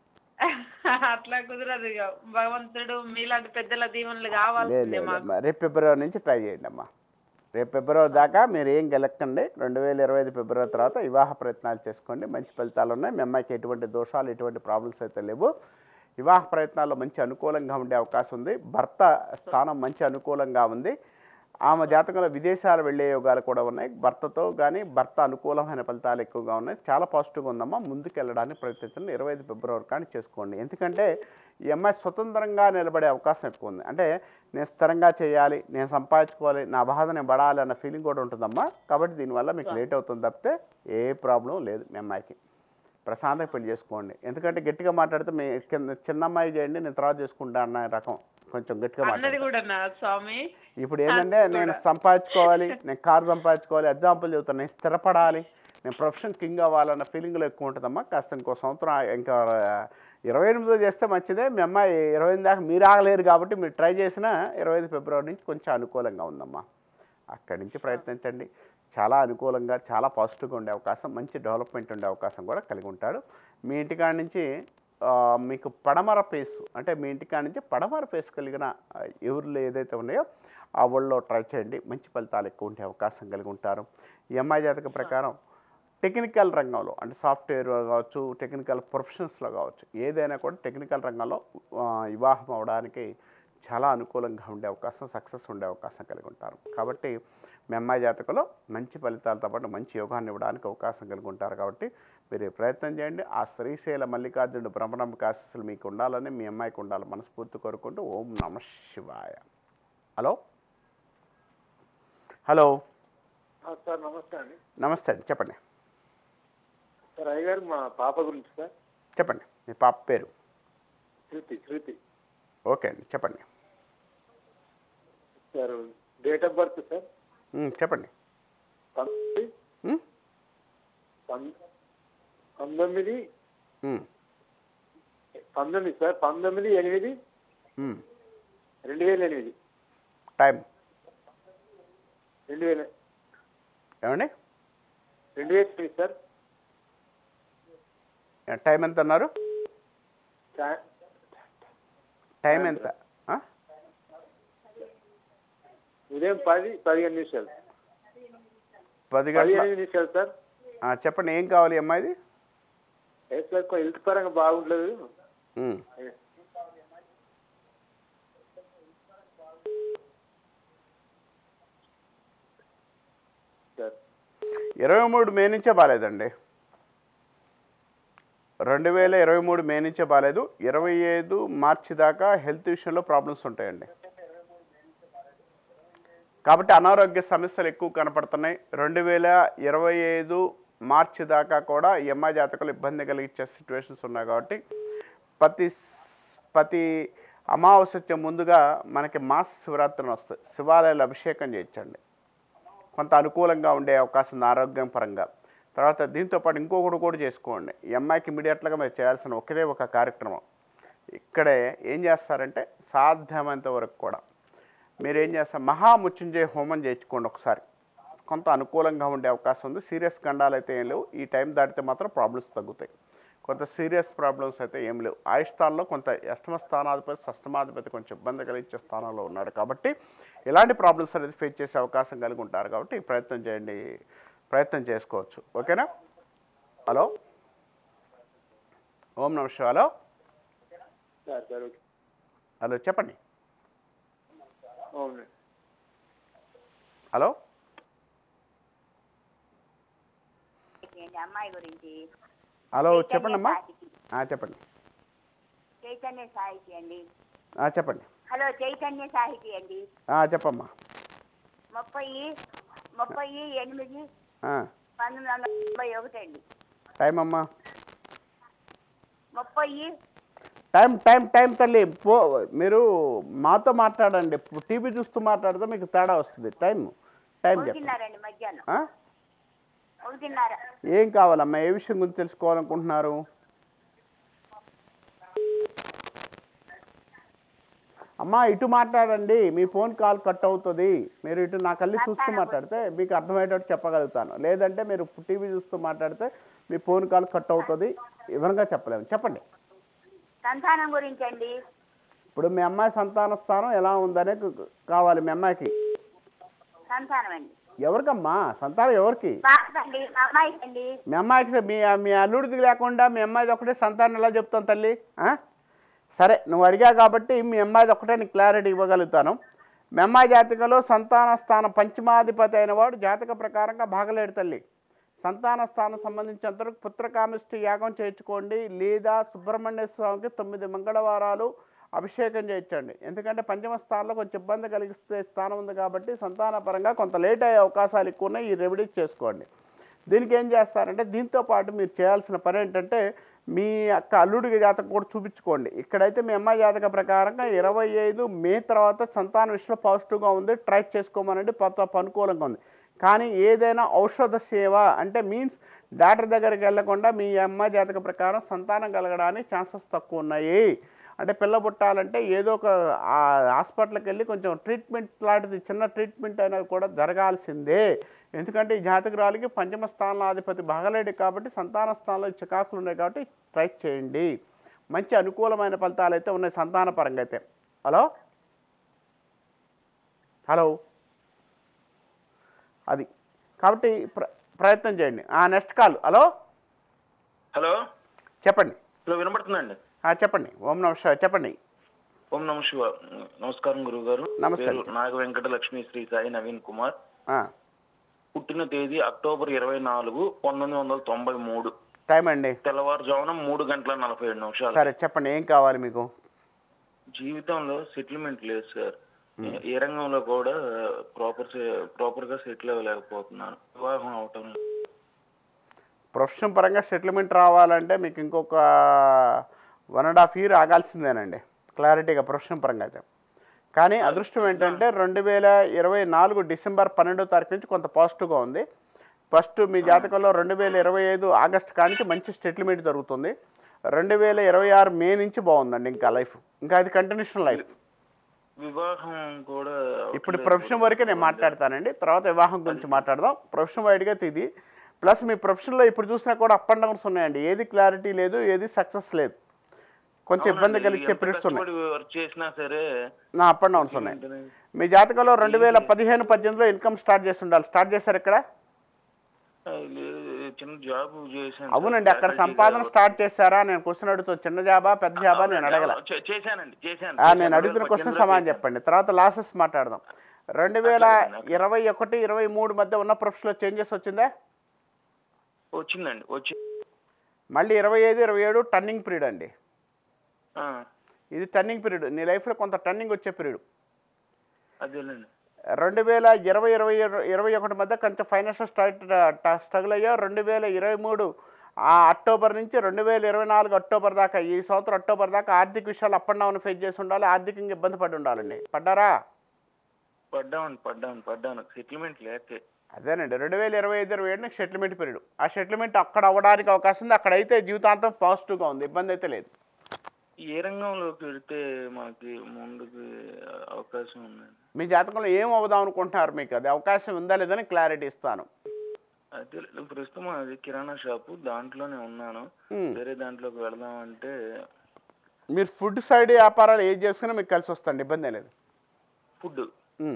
అట్లా కుదరదు ఇక భగవంతుడు మీలాంటి పెద్దల దీవెనలు లేదు కావాల్సిందే లేదు మాకు అమ్మా. రేపు ఫిబ్రవరి నుంచి ట్రై చేయండి అమ్మా రేపు ఫిబ్రవరి దాకా మీరు ఏం గెలక్కండి రెండు వేల ఇరవై ఐదు ఫిబ్రవరి తర్వాత వివాహ ప్రయత్నాలు చేసుకోండి మంచి ఫలితాలు ఉన్నాయి మీ అమ్మాయికి ఎటువంటి దోషాలు ఎటువంటి ప్రాబ్లమ్స్ అయితే లేవు వివాహ ప్రయత్నాల్లో మంచి అనుకూలంగా ఉండే అవకాశం ఉంది భర్త స్థానం మంచి అనుకూలంగా ఉంది ఆమె జాతకంలో విదేశాలు వెళ్ళే యోగాలు కూడా ఉన్నాయి భర్తతో కానీ భర్త అనుకూలమైన ఫలితాలు ఎక్కువగా ఉన్నాయి చాలా పాజిటివ్గా ఉందమ్మా ముందుకు వెళ్ళడానికి ప్రయత్నించండి ఇరవై ఐదు ఫిబ్రవరి కానీ చేసుకోండి ఎందుకంటే ఈ అమ్మాయి స్వతంత్రంగా నిలబడే అవకాశం ఎక్కువ ఉంది అంటే నేను స్థిరంగా చేయాలి నేను సంపాదించుకోవాలి నా బాధ నేను పడాలి అన్న ఫీలింగ్ కూడా ఉంటుందమ్మా కాబట్టి దీనివల్ల మీకు లేట్ అవుతుంది తప్పితే ఏ ప్రాబ్లం లేదు మీ అమ్మాయికి ప్రశాంతంగా పెళ్లి చేసుకోండి ఎందుకంటే గట్టిగా మాట్లాడితే మీ కింద చిన్న అమ్మాయి చేయండి నేను తర్వాత చేసుకుంటా అన్న రకం కొంచెం గట్టిగా అన్నది మాట్లాడండి కూడా నా స్వామి ఇప్పుడు ఏంటంటే నేను సంపాదించుకోవాలి నేను కారు సంపాదించుకోవాలి ఎగ్జాంపుల్ చెబుతాను నేను స్థిరపడాలి నేను ప్రొఫెషన్ కింగ్ అవ్వాలన్న ఫీలింగ్లో ఎక్కువ ఉంటుందమ్మా కాస్త ఇంకో సంవత్సరం ఆ- ఇంకా ఇరవై ఎనిమిదిలో చేస్తే మంచిదే మీ అమ్మాయి ఇరవై ఎనిమిది దాకా మీరు ఆగలేరు కాబట్టి మీరు ట్రై చేసినా ఇరవై ఐదు ఫిబ్రవరి నుంచి కొంచెం అనుకూలంగా ఉందమ్మా అక్కడి నుంచి ప్రయత్నించండి చాలా అనుకూలంగా చాలా పాజిటివ్గా ఉండే అవకాశం మంచి డెవలప్మెంట్ ఉండే అవకాశం కూడా కలిగి ఉంటాడు మీ ఇంటికాడ నుంచి ఆ, మీకు పడమర ఫేస్ అంటే మీ ఇంటికాడ నుంచి పడమర ఫేస్ కలిగిన ఆ, ఊర్లు ఏదైతే ఉన్నాయో ఆ ఊళ్ళో ట్రై చేయండి మంచి ఫలితాలు ఎక్కువ ఉండే అవకాశం కలిగి ఉంటారు ఈ అమ్మాయి జాతక ప్రకారం టెక్నికల్ రంగంలో అంటే సాఫ్ట్వేర్ కావచ్చు టెక్నికల్ ప్రొఫెషన్స్లో కావచ్చు ఏదైనా కూడా టెక్నికల్ రంగంలో ఆ, వివాహం అవడానికి చాలా అనుకూలంగా ఉండే అవకాశం సక్సెస్ ఉండే అవకాశం కలిగి ఉంటారు కాబట్టి మీ అమ్మాయి జాతకంలో మంచి ఫలితాలతో పాటు మంచి యోగాన్ని ఇవ్వడానికి అవకాశం కలిగి ఉంటారు కాబట్టి మీరు ఈ ప్రయత్నం చేయండి ఆ శ్రీశైల మల్లికార్జునుడు బ్రహ్మణంబిక ఆశీస్సులు మీకు ఉండాలని మీ అమ్మాయికి ఉండాలి మనస్ఫూర్తి కోరుకుంటూ ఓం నమ శివాయ హలో హలో సార్ నమస్తే అండి నమస్తే అండి చెప్పండి సార్ అయ్యగారు మా పాప గురించి సార్ చెప్పండి మీ పాప పేరు శృతి శృతి ఓకే అండి చెప్పండి sir date of birth sir ఉమ్, చెప్పండి పంతొమ్మిది ఉమ్, పం- పంతొమ్మిది ఉమ్, పంతొమ్మిది సార్ పంతొమ్మిది ఎనిమిది ఉమ్. రెండు వేల ఎనిమిది టైం రెండు వేల ఏమండి రెండు వేల ఎనిమిది సార్ టైం ఎంత అన్నారు టై- టైం ఎంత ఆ? ఉదయం పది పదిహేను నిమిషాలు పది గంటల పదిహేను నిమిషాలు సార్ ఆ, చెప్పండి ఏం కావాలి ఈ అమ్మాయిది ఏ సార్ హెల్త్ పరంగా బాగుండదు ఉమ్. సార్ ఇరవై మూడు మే నుంచే బాగాలేదండి రెండు వేల ఇరవై మూడు మే నుంచే బాగాలేదు ఇరవై ఐదు మార్చి దాకా హెల్త్ విషయంలో ప్రాబ్లమ్స్ ఉంటాయండి కాబట్టి అనారోగ్య సమస్యలు ఎక్కువ కనపడుతున్నాయి రెండు వేల ఇరవై ఐదు మార్చి దాకా కూడా ఈ అమ్మాయి జాతకులు ఇబ్బంది కలిగించే సిచ్యువేషన్స్ ఉన్నాయి కాబట్టి ప్రతి స్- ప్రతి అమావాస్య ముందుగా మనకి మాస శివరాత్రిని వస్తుంది శివాలయాలు అభిషేకం చేయించండి కొంత అనుకూలంగా ఉండే అవకాశం ఉంది ఆరోగ్యం పరంగా తర్వాత దీంతో పాటు ఇంకొకటి కూడా చేసుకోండి ఈ అమ్మాయికి ఇమీడియట్గా మీరు చేయాల్సిన ఒకే ఒక కార్యక్రమం ఇక్కడే ఏం చేస్తారంటే సాధ్యమైనంత వరకు కూడా మీరు ఏం చేస్తారు మహామృత్యుంజయ హోమం చేయించుకోండి ఒకసారి కొంత అనుకూలంగా ఉండే అవకాశం ఉంది సీరియస్ గండాలు అయితే ఏం లేవు ఈ టైం దాటితే మాత్రం ప్రాబ్లమ్స్ తగ్గుతాయి కొంత సీరియస్ ప్రాబ్లమ్స్ అయితే ఏం లేవు ఆయుష్టాల్లో కొంత అష్టమ స్థానాధిపతి షష్టమాధిపతి కొంచెం ఇబ్బంది కలిగించే స్థానంలో ఉన్నాడు కాబట్టి ఇలాంటి ప్రాబ్లమ్స్ అనేది ఫేస్ చేసే అవకాశం కలిగి ఉంటారు కాబట్టి ప్రయత్నం చేయండి ప్రయత్నం చేసుకోవచ్చు ఓకేనా హలో ఓం నమ శివాయ. Hello sir sir okay hello చెప్పండి అవును హలో ఏంటి అమ్మాయి గురించి హలో చెప్పండి అమ్మా ఆ, చెప్పండి చైతన్య సాహితీ అండి ఆ, చెప్పండి హలో చైతన్య సాహితీ అండి ఆ, చెప్పమ్మా ముప్పై ముప్పై ఎనిమిది ఆ, పంతొమ్మిది వందల తొంభై ఒకటి అండి టైం అమ్మా ముప్పై టైం టైం టైం తల్లి పో మీరు మాతో మాట్లాడండి టీవీ చూస్తూ మాట్లాడితే మీకు తేడా వస్తుంది టైం టైం చెప్పండి ఒకటిన్నరండి మధ్యాహ్నం ఆ? ఒకటిన్నర ఏం కావాలమ్మా ఏ విషయం గురించి తెలుసుకోవాలనుకుంటున్నారు అమ్మా ఇటు మాట్లాడండి మీ ఫోన్ కాల్ కట్ అవుతుంది మీరు ఇటు నా కళ్ళి చూస్తూ మాట్లాడితే మీకు అర్థమయ్యేటట్టు చెప్పగలుగుతాను లేదంటే మీరు టీవీ చూస్తూ మాట్లాడితే మీ ఫోన్ కాల్ కట్ అవుతుంది వివరంగా చెప్పలేము చెప్పండి సంతానం గురించి అండి ఇప్పుడు మీ అమ్మాయి సంతాన స్థానం ఎలా ఉందనే కు- కావాలి మీ అమ్మాయికి సంతానం అండి ఎవరికమ్మా సంతానం ఎవరికి బాగుందండి మా అమ్మాయికి అండి మీ అమ్మాయికి మీ మీ అల్లుడిది లేకుండా మీ అమ్మాయిది ఒకటే సంతానం ఎలా చెప్తాం తల్లి ఆ? సరే నువ్వు అడిగా కాబట్టి మీ అమ్మాయిది ఒకటే నీకు క్లారిటీ ఇవ్వగలుగుతాను మీ అమ్మాయి జాతకంలో సంతాన స్థానం పంచమాధిపతి అయిన వాడు జాతక ప్రకారంగా భాగలేడు తల్లి సంతాన స్థానం సంబంధించినంతవరకు పుత్రకామిష్టి యాగం చేయించుకోండి లేదా సుబ్రహ్మణ్య స్వామికి తొమ్మిది మంగళవారాలు అభిషేకం చేయించండి ఎందుకంటే పంచమ స్థానంలో కొంచెం ఇబ్బంది కలిగిస్తే స్థానం ఉంది కాబట్టి సంతానపరంగా కొంత లేట్ అయ్యే అవకాశాలు ఎక్కువ ఉన్నాయి ఈ రెమెడీ చేసుకోండి దీనికి ఏం చేస్తారంటే దీంతో పాటు మీరు చేయాల్సిన పని ఏంటంటే మీ అక్క అల్లుడి జాతకం కూడా చూపించుకోండి ఇక్కడైతే మీ అమ్మాయి జాతక ప్రకారంగా ఇరవై ఐదు మే తర్వాత సంతాన విషయంలో పాజిటివ్గా ఉంది ట్రై చేసుకోమనండి కొత్త అనుకూలంగా ఉంది కానీ ఏదైనా ఔషధ సేవ అంటే మీన్స్ డాక్టర్ దగ్గరికి వెళ్లకుండా మీ అమ్మాయి జాతక ప్రకారం సంతానం కలగడానికి ఛాన్సెస్ తక్కువ ఉన్నాయి అంటే పిల్ల పుట్టాలంటే ఏదో ఒక ఆ హాస్పిటల్కి వెళ్ళి కొంచెం ట్రీట్మెంట్ లాంటిది చిన్న ట్రీట్మెంట్ అయినా కూడా జరగాల్సిందే ఎందుకంటే ఈ జాతకురాలికి పంచమ స్థానంలో అధిపతి బాగలేడు కాబట్టి సంతాన స్థానంలో ఈ చికాకులు ఉన్నాయి కాబట్టి ట్రై చేయండి మంచి అనుకూలమైన ఫలితాలు అయితే ఉన్నాయి సంతాన పరంగా అయితే హలో హలో అది కాబట్టి ప్ర ప్రయత్నం చేయండి నెక్స్ట్ కాల్ హలో హలో చెప్పండి హలో వినపడుతుందండి ఆ, చెప్పండి ఓం నమ శివాయ చెప్పండి ఓం నమ శివ నమస్కారం గురువు గారు నమస్తే. నాగ వెంకట లక్ష్మీ శ్రీ సాయి నవీన్ కుమార్ ఆ, పుట్టిన తేదీ అక్టోబర్ ఇరవై నాలుగు పంతొమ్మిది వందల తొంభై మూడు టైం అండి తెల్లవారుజామున మూడు గంటల నలభై ఏడు నిమిషాలు సరే చెప్పండి ఏం కావాలి మీకు జీవితంలో సెటిల్మెంట్ లేదు సార్ ఏ రంగంలో కూడా ప్రాపర్ ప్రాపర్ గా సెటిల్ అవ్వలేకపోతున్నాను వివాహం అవటం లేదు. ప్రొఫెషన్ పరంగా సెటిల్మెంట్ రావాలంటే మీకు ఇంకొక వన్ అండ్ హాఫ్ ఇయర్ ఆగాల్సిందేనండి క్లారిటీగా ప్రొఫెషన్ పరంగా అయితే కానీ అదృష్టం ఏంటంటే రెండు వేల ఇరవై నాలుగు డిసెంబర్ పన్నెండో తారీఖు నుంచి కొంత పాజిటివ్గా ఉంది ఫస్ట్ మీ జాతకంలో రెండు వేల ఇరవై ఐదు ఆగస్ట్ కానించి మంచి సెటిల్మెంట్ జరుగుతుంది రెండు వేల ఇరవై ఆరు మే నుంచి బాగుందండి ఇంకా లైఫ్ ఇంకా అది కంటిన్యూషన్ లైఫ్ వివాహం కూడా ఇప్పుడు అవట్లేదు. ప్రొఫెషన్ వరకే నేను మాట్లాడతానండి తర్వాత వివాహం గురించి మాట్లాడదాం ప్రొఫెషన్ వైడ్గా ఇది ప్లస్ మీ ప్రొఫెషన్లో ఇప్పుడు చూసినా కూడా అప్ అండ్ డౌన్స్ ఉన్నాయండి ఏది క్లారిటీ లేదు ఏది సక్సెస్ లేదు కొంచెం ఇబ్బంది అవునండి, కలిగించే ఎంత పీరియడ్స్ ఉన్నాయి కష్టపడి వర్క్ చేసినా సరే నా అప్ అండ్ డౌన్స్ ఉన్నాయి మీ జాతకంలో రెండు వేల పదిహేను పద్దెనిమిదిలో ఇన్కమ్ స్టార్ట్ చేసి ఉండాలి స్టార్ట్ చేశారు ఇక్కడ ఆ, లేదు, చిన్న జాబ్ చేశాను సార్. అవునండి అక్కడ ఫ్యాకల్టీగా సంపాదన వర్క్ స్టార్ట్ చేశారా నేను క్వశ్చన్ అడుగుతాను చిన్న జాబా పెద్ద జాబా నేను అడగల చే- చేశానండి చేశాను ఆ, నేను చేశాను. అడుగుతున్న క్వశ్చన్ 2018 సమాధానం చేశాను. చెప్పండి తర్వాత లాసెస్ మాట్లాడదాం రెండు వేల అట్లా అండి. ఇరవై ఒకటి ఇరవై మూడు మధ్య ఉన్న ప్రొఫెషన్లో చేంజెస్ వచ్చిందా వచ్చిందండి వచ్చి మళ్ళీ ఇరవై ఐదు ఇరవై ఏడు టర్నింగ్ పీరియడ్ అండి ఆ, ఇది టర్నింగ్ పీరియడ్ నీ లైఫ్లో కొంత టర్నింగ్ వచ్చే పీరియడ్ అదేనండి రెండు వేల ఇరవై ఇరవై ఇరవై ఒకటి మధ్య కొంచెం ఫైనాన్షియల్ స్టార్ట్ స్ట్రగుల్ అయ్యా రెండు వేల ఇరవై మూడు ఆ అక్టోబర్ నుంచి రెండు వేల ఇరవై నాలుగు అక్టోబర్ దాకా ఈ సంవత్సరం అక్టోబర్ దాకా ఆర్థిక విషయాలు అప్ అండ్ డౌన్ ఫేస్ చేసి ఉండాలి ఆర్థికంగా ఇబ్బంది పడి ఉండాలండి పడ్డారా పడ్డాను పడ్డాను పడ్డాను సెటిల్మెంట్ లేకే అదేనండి రెండు వేల ఇరవై ఐదు ఇరవై ఏడు సెటిల్మెంట్ పీరియడ్ ఆ సెటిల్మెంట్ అక్కడ అవ్వడానికి అవకాశం ఉంది అక్కడైతే జీవితాంతం పాజిటివ్గా ఉంది ఇబ్బంది అయితే లేదు ఏ రంగంలోకి వెళితే మనకి ముందుకు అవకాశం ఉందండి మీ జాతకంలో ఏం అవుదాం అనుకుంటున్నారు మీకు అది అవకాశం ఉందా లేదని క్లారిటీ ఇస్తాను అదే ప్రస్తుతం అది కిరాణా షాపు దాంట్లోనే ఉన్నాను Hmm. వేరే దాంట్లోకి వెళదాం అంటే మీరు ఫుడ్ సైడ్ వ్యాపారాలు ఏది చేసుకున్నా మీకు కలిసి వస్తుంది ఇబ్బంది లేదు ఫుడ్ ఉమ్.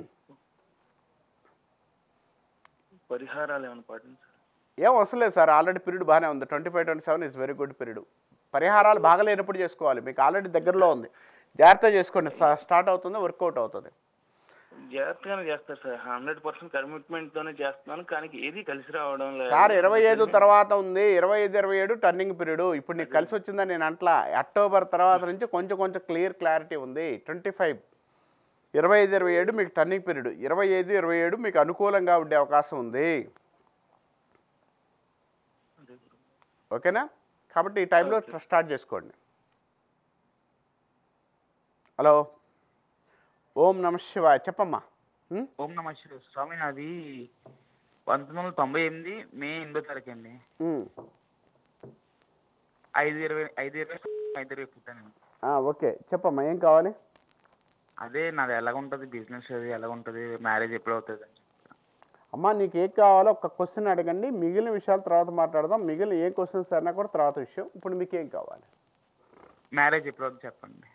పరిహారాలు ఏమైనా పాటించాలి ఏం అవసరం లేదు సార్ ఆల్రెడీ పీరియడ్ బాగానే ఉంది twenty five twenty seven is very good period పరిహారాలు బాగలేనప్పుడు చేసుకోవాలి మీకు ఆల్రెడీ దగ్గరలో ఉంది జాగ్రత్త చేసుకోండి స్టా- స్టార్ట్ అవుతుంది వర్కౌట్ అవుతుంది జాగ్రత్తగానే చేస్తారు సార్ హండ్రెడ్ పర్సెంట్ కమిట్మెంట్ తోనే చేస్తున్నాను కానీ ఏది కలిసి రావడం లేదు సార్ ఇరవై ఐదు తర్వాత ఉంది ఇరవై ఐదు ఇరవై ఏడు టర్నింగ్ పీరియడ్ ఇప్పుడు నీకు కలిసి వచ్చిందని నేను అంట్లా అక్టోబర్ తర్వాత నుంచి కొంచెం కొంచెం క్లియర్ క్లారిటీ ఉంది ట్వంటీ ఫైవ్ ఇరవై ఐదు ఇరవై ఏడు మీకు టర్నింగ్ పీరియడ్ ఇరవై ఐదు ఇరవై ఏడు మీకు అనుకూలంగా ఉండే అవకాశం ఉంది ఓకేనా కాబట్టి ఈ టైంలో స్టార్ట్ చేసుకోండి హలో ఓం నమ శివాయ చెప్పమ్మా ఉం? ఓం నమ శివాయ స్వామి నాది పంతొమ్మిది వందల తొంభై ఎనిమిది మే ఎనిమిదో తారీఖు అండి ఉం. ఐదు ఇరవై ఐదు ఇరవై ఐదు ఇరవై పుట్టాను ఆ, ఓకే చెప్పమ్మా ఏం కావాలి అదే నాది ఎలాగ ఉంటుంది బిజినెస్ అది ఎలా ఉంటుంది మ్యారేజ్ ఎప్పుడు అవుతుంది అని అమ్మా నీకు ఏం కావాలో ఒక క్వశ్చన్ అడగండి మిగిలిన విషయాలు తర్వాత మాట్లాడదాం మిగిలిన ఏ క్వశ్చన్స్ అయినా కూడా తర్వాత విషయం ఇప్పుడు మీకు ఏం కావాలి మ్యారేజ్ ఎప్పుడు అవుతుంది చెప్పండి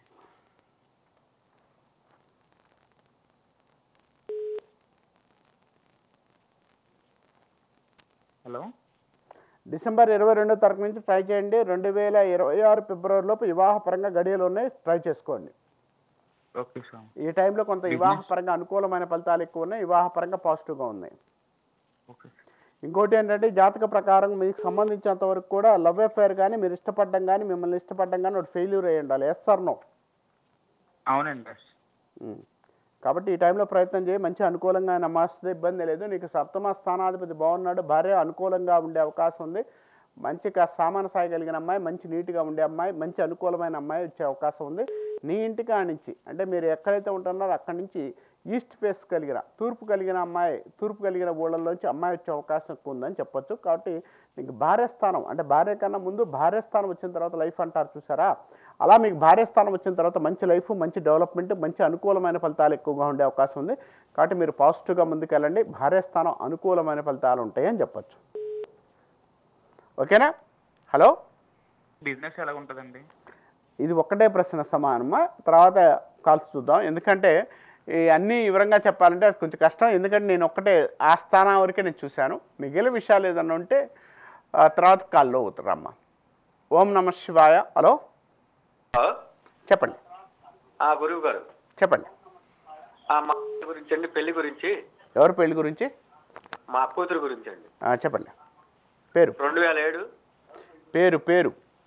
హలో డిసెంబర్ ఇరవై రెండో తారీఖు నుంచి ట్రై చేయండి రెండు వేల ఇరవై ఆరు ఫిబ్రవరి లోపు వివాహపరంగా గడియలు ఉన్నాయి ట్రై చేసుకోండి ఓకే సార్ ఈ టైంలో కొంత వివాహపరంగా అనుకూలమైన ఫలితాలు ఎక్కువ ఉన్నాయి వివాహపరంగా పాజిటివ్గా ఉన్నాయి ఓకే ఇంకోటి ఏంటంటే జాతక ప్రకారం మీకు సంబంధించినంత వరకు కూడా లవ్ అఫేర్ కానీ మీరు ఇష్టపడడం కానీ మిమ్మల్ని ఇష్టపడడం కానీ ఒకటి ఫెయిల్యూర్ అయ్యి ఉండాలి ఎస్ సార్ నో అవునండి కాబట్టి ఈ టైంలో ప్రయత్నం చేయి మంచి అనుకూలంగా నమాస్తే ఇబ్బంది లేదు నీకు సప్తమ స్థానాధిపతి బాగున్నాడు భార్య అనుకూలంగా ఉండే అవకాశం ఉంది మంచి కాస్త సామాన స్థాయి కలిగిన అమ్మాయి మంచి నీట్గా ఉండే అమ్మాయి మంచి అనుకూలమైన అమ్మాయి వచ్చే అవకాశం ఉంది నీ ఇంటికి ఆ నుంచి అంటే మీరు ఎక్కడైతే ఉంటున్నారో అక్కడి నుంచి ఈస్ట్ ఫేస్ కలిగిన తూర్పు కలిగిన అమ్మాయి తూర్పు కలిగిన ఊళ్ళల్లోంచి అమ్మాయి వచ్చే అవకాశం ఎక్కువ ఉందని చెప్పొచ్చు కాబట్టి నీకు భార్య స్థానం అంటే భార్య కన్నా ముందు భార్య స్థానం వచ్చిన తర్వాత లైఫ్ అంటారు చూసారా అలా మీకు భార్య స్థానం వచ్చిన తర్వాత మంచి లైఫ్ మంచి డెవలప్మెంట్ మంచి అనుకూలమైన ఫలితాలు ఎక్కువగా ఉండే అవకాశం ఉంది కాబట్టి మీరు పాజిటివ్గా ముందుకెళ్ళండి భార్య స్థానం అనుకూలమైన ఫలితాలు ఉంటాయని చెప్పొచ్చు ఓకేనా హలో బిజినెస్ ఎలా ఉంటుందండి ఇది ఒక్కటే ప్రశ్న సమానమా తర్వాత కాల్స్ చూద్దాం ఎందుకంటే ఈ అన్నీ వివరంగా చెప్పాలంటే అది కొంచెం కష్టం ఎందుకంటే నేను ఒక్కటే ఆ స్థానం వరకే నేను చూశాను మిగిలిన విషయాలు ఏదన్నా ఉంటే ఆ తర్వాత కాల్లో అవుతారమ్మ ఓం నమ శివాయ హలో చెప్పండి ఆ గురువు గారు చెప్పండి ఆ మా అమ్మాయి గురించి అండి పెళ్లి గురించి ఎవరి పెళ్లి గురించి మా కూతురు గురించి అండి ఆ, చెప్పండి పేరు రెండు వేల ఏడు పేరు పేరు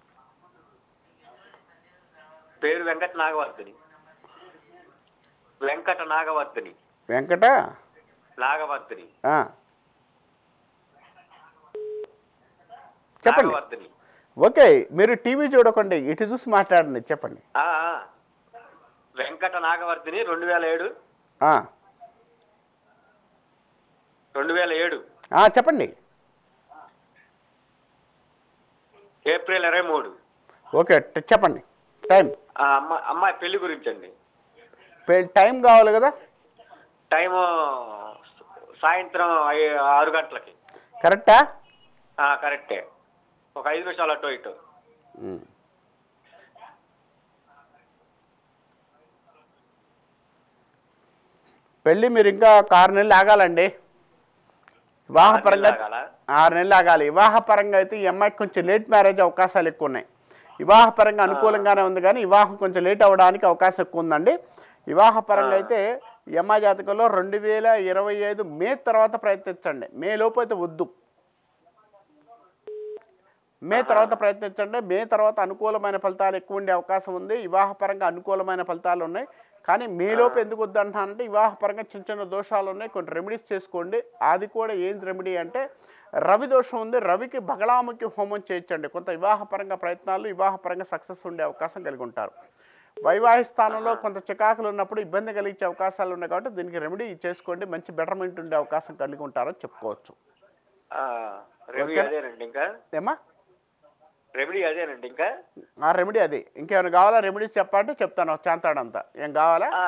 పేరు వెంకట నాగవర్ధని వెంకట నాగవర్ధని వెంకట నాగవర్ధని ఆ. చెప్పండి నాగవర్ధని ఓకే మీరు టీవీ చూడకండి ఇటు చూసి మాట్లాడండి చెప్పండి ఆ, ఆ. వెంకట నాగవర్ధని రెండు వేల ఏడు ఆ. రెండు వేల ఏడు ఆ, చెప్పండి ఏప్రిల్ ఇరవై మూడు ఓకే ట- చెప్పండి టైం ఆ అమ్మ అమ్మాయి పెళ్లి గురించి అండి పె- టైం కావాలి కదా టైము సాయంత్రం ఐ- ఆరు గంటలకి కరెక్టా ఆ, కరెక్టే ఒక ఐదు నిమిషాలు అటు ఇటు ఉమ్. పెళ్ళి మీరు ఇంకా ఒక ఆరు నెలలు ఆగాలండి వివాహపరంగా ఆరు నెలలు ఆగాలా? ఆరు నెలలు ఆగాలి వివాహపరంగా అయితే ఈ అమ్మాయికి కొంచెం లేట్ మ్యారేజ్ అవకాశాలు ఎక్కువ ఉన్నాయి వివాహపరంగా అనుకూలంగానే ఉంది కానీ వివాహం కొంచెం లేట్ అవ్వడానికి అవకాశం ఎక్కువ ఉందండి వివాహపరంగా అయితే ఈ అమ్మాయి జాతకంలో రెండు వేల ఇరవై ఐదు మే తర్వాత ప్రయత్నించండి మే లోపు అయితే వద్దు మే తర్వాత ప్రయత్నించండి మే తర్వాత అనుకూలమైన ఫలితాలు ఎక్కువ ఉండే అవకాశం ఉంది వివాహపరంగా అనుకూలమైన ఫలితాలు ఉన్నాయి కానీ మేలోపు ఎందుకు వద్దంటానంటే వివాహపరంగా చిన్న చిన్న దోషాలు ఉన్నాయి కొన్ని రెమెడీస్ చేసుకోండి అది కూడా ఏం రెమెడీ అంటే రవి దోషం ఉంది రవికి బగళాముఖి హోమం చేయించండి కొంత వివాహపరంగా ప్రయత్నాలు వివాహపరంగా సక్సెస్ ఉండే అవకాశం కలిగి ఉంటారు వైవాహిక స్థానంలో కొంత చికాకులు ఉన్నప్పుడు ఇబ్బంది కలిగించే అవకాశాలు ఉన్నాయి కాబట్టి దీనికి రెమెడీ చేసుకోండి మంచి బెటర్మెంట్ ఉండే అవకాశం కలిగి ఉంటారని చెప్పుకోవచ్చు ఆ, రెమెడీ ఓకే. అదేనండి ఇంకా ఏమా రెమెడీ అదేనండి ఇంకా ఆ రెమెడీ అది ఇంకేమైనా కావాలా రెమెడీస్ చెప్పాలంటే చెప్తాను చాంతాడంతా ఏం కావాలా ఆ,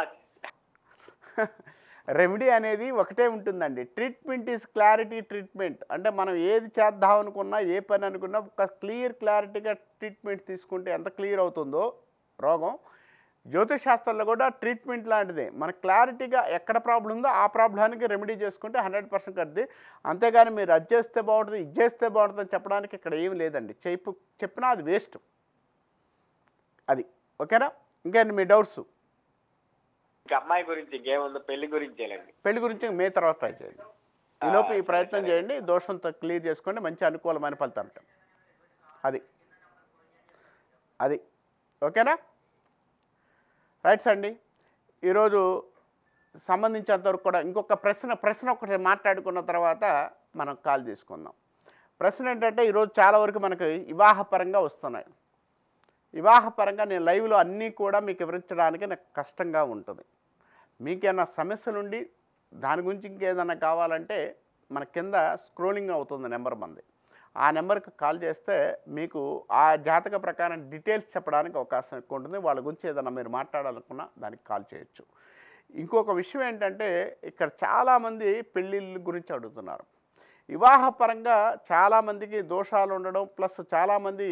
రెమెడీ అనేది ఒకటే ఉంటుందండి ట్రీట్మెంట్ ఈజ్ క్లారిటీ ట్రీట్మెంట్ అంటే మనం ఏది చేద్దాం అనుకున్నా ఏ పని అనుకున్నా ఒక క్లియర్ క్లారిటీగా ట్రీట్మెంట్ తీసుకుంటే ఎంత క్లియర్ అవుతుందో రోగం జ్యోతిష్ శాస్త్రంలో కూడా ట్రీట్మెంట్ లాంటిదే మన క్లారిటీగా ఎక్కడ ప్రాబ్లం ఉందో ఆ ప్రాబ్లానికి రెమెడీ చేసుకుంటే హండ్రెడ్ పర్సెంట్ కద్ది అంతేగాని మీరు అది చేస్తే బాగుంటుంది ఇది చేస్తే బాగుంటుంది అని చెప్పడానికి ఇక్కడ ఏం లేదండి చెప్పు చెప్పినా అది వేస్ట్ అది ఓకేనా ఇంకేంటి మీ డౌట్స్ ఇంకా అమ్మాయి గురించి ఇంకేముందో పెళ్లి గురించేనండి పెళ్లి గురించి మే తర్వాత ట్రై చేయండి ఈలోపు ఈ ప్రయత్నం చేయండి దోషంతో క్లియర్ చేసుకోండి మంచి అనుకూలమైన ఫలితాలు ఉంటాయి అది అది ఓకేనా రైట్స్ అండి ఈరోజు సంబంధించినంతవరకు కూడా ఇంకొక ప్రశ్న ప్రశ్న ఒకటి మాట్లాడుకున్న తర్వాత మనం కాల్ తీసుకుందాం ప్రశ్న ఏంటంటే ఈరోజు చాలా వరకు మనకి వివాహపరంగా వస్తున్నాయి వివాహపరంగా నేను లైవ్లో అన్నీ కూడా మీకు వివరించడానికి నాకు కష్టంగా ఉంటుంది మీకేమైనా సమస్యలుండి దాని గురించి ఇంకేదైనా కావాలంటే మన కింద స్క్రోలింగ్ అవుతుంది నెంబర్ మంది ఆ నెంబర్కి కాల్ చేస్తే మీకు ఆ జాతక ప్రకారం డీటెయిల్స్ చెప్పడానికి అవకాశం ఎక్కువ ఉంటుంది వాళ్ళ గురించి ఏదైనా మీరు మాట్లాడాలనుకున్నా దానికి కాల్ చేయొచ్చు ఇంకొక విషయం ఏంటంటే ఇక్కడ చాలామంది పెళ్ళిళ్ళ గురించి అడుగుతున్నారు వివాహపరంగా చాలామందికి దోషాలు ఉండడం ప్లస్ చాలామంది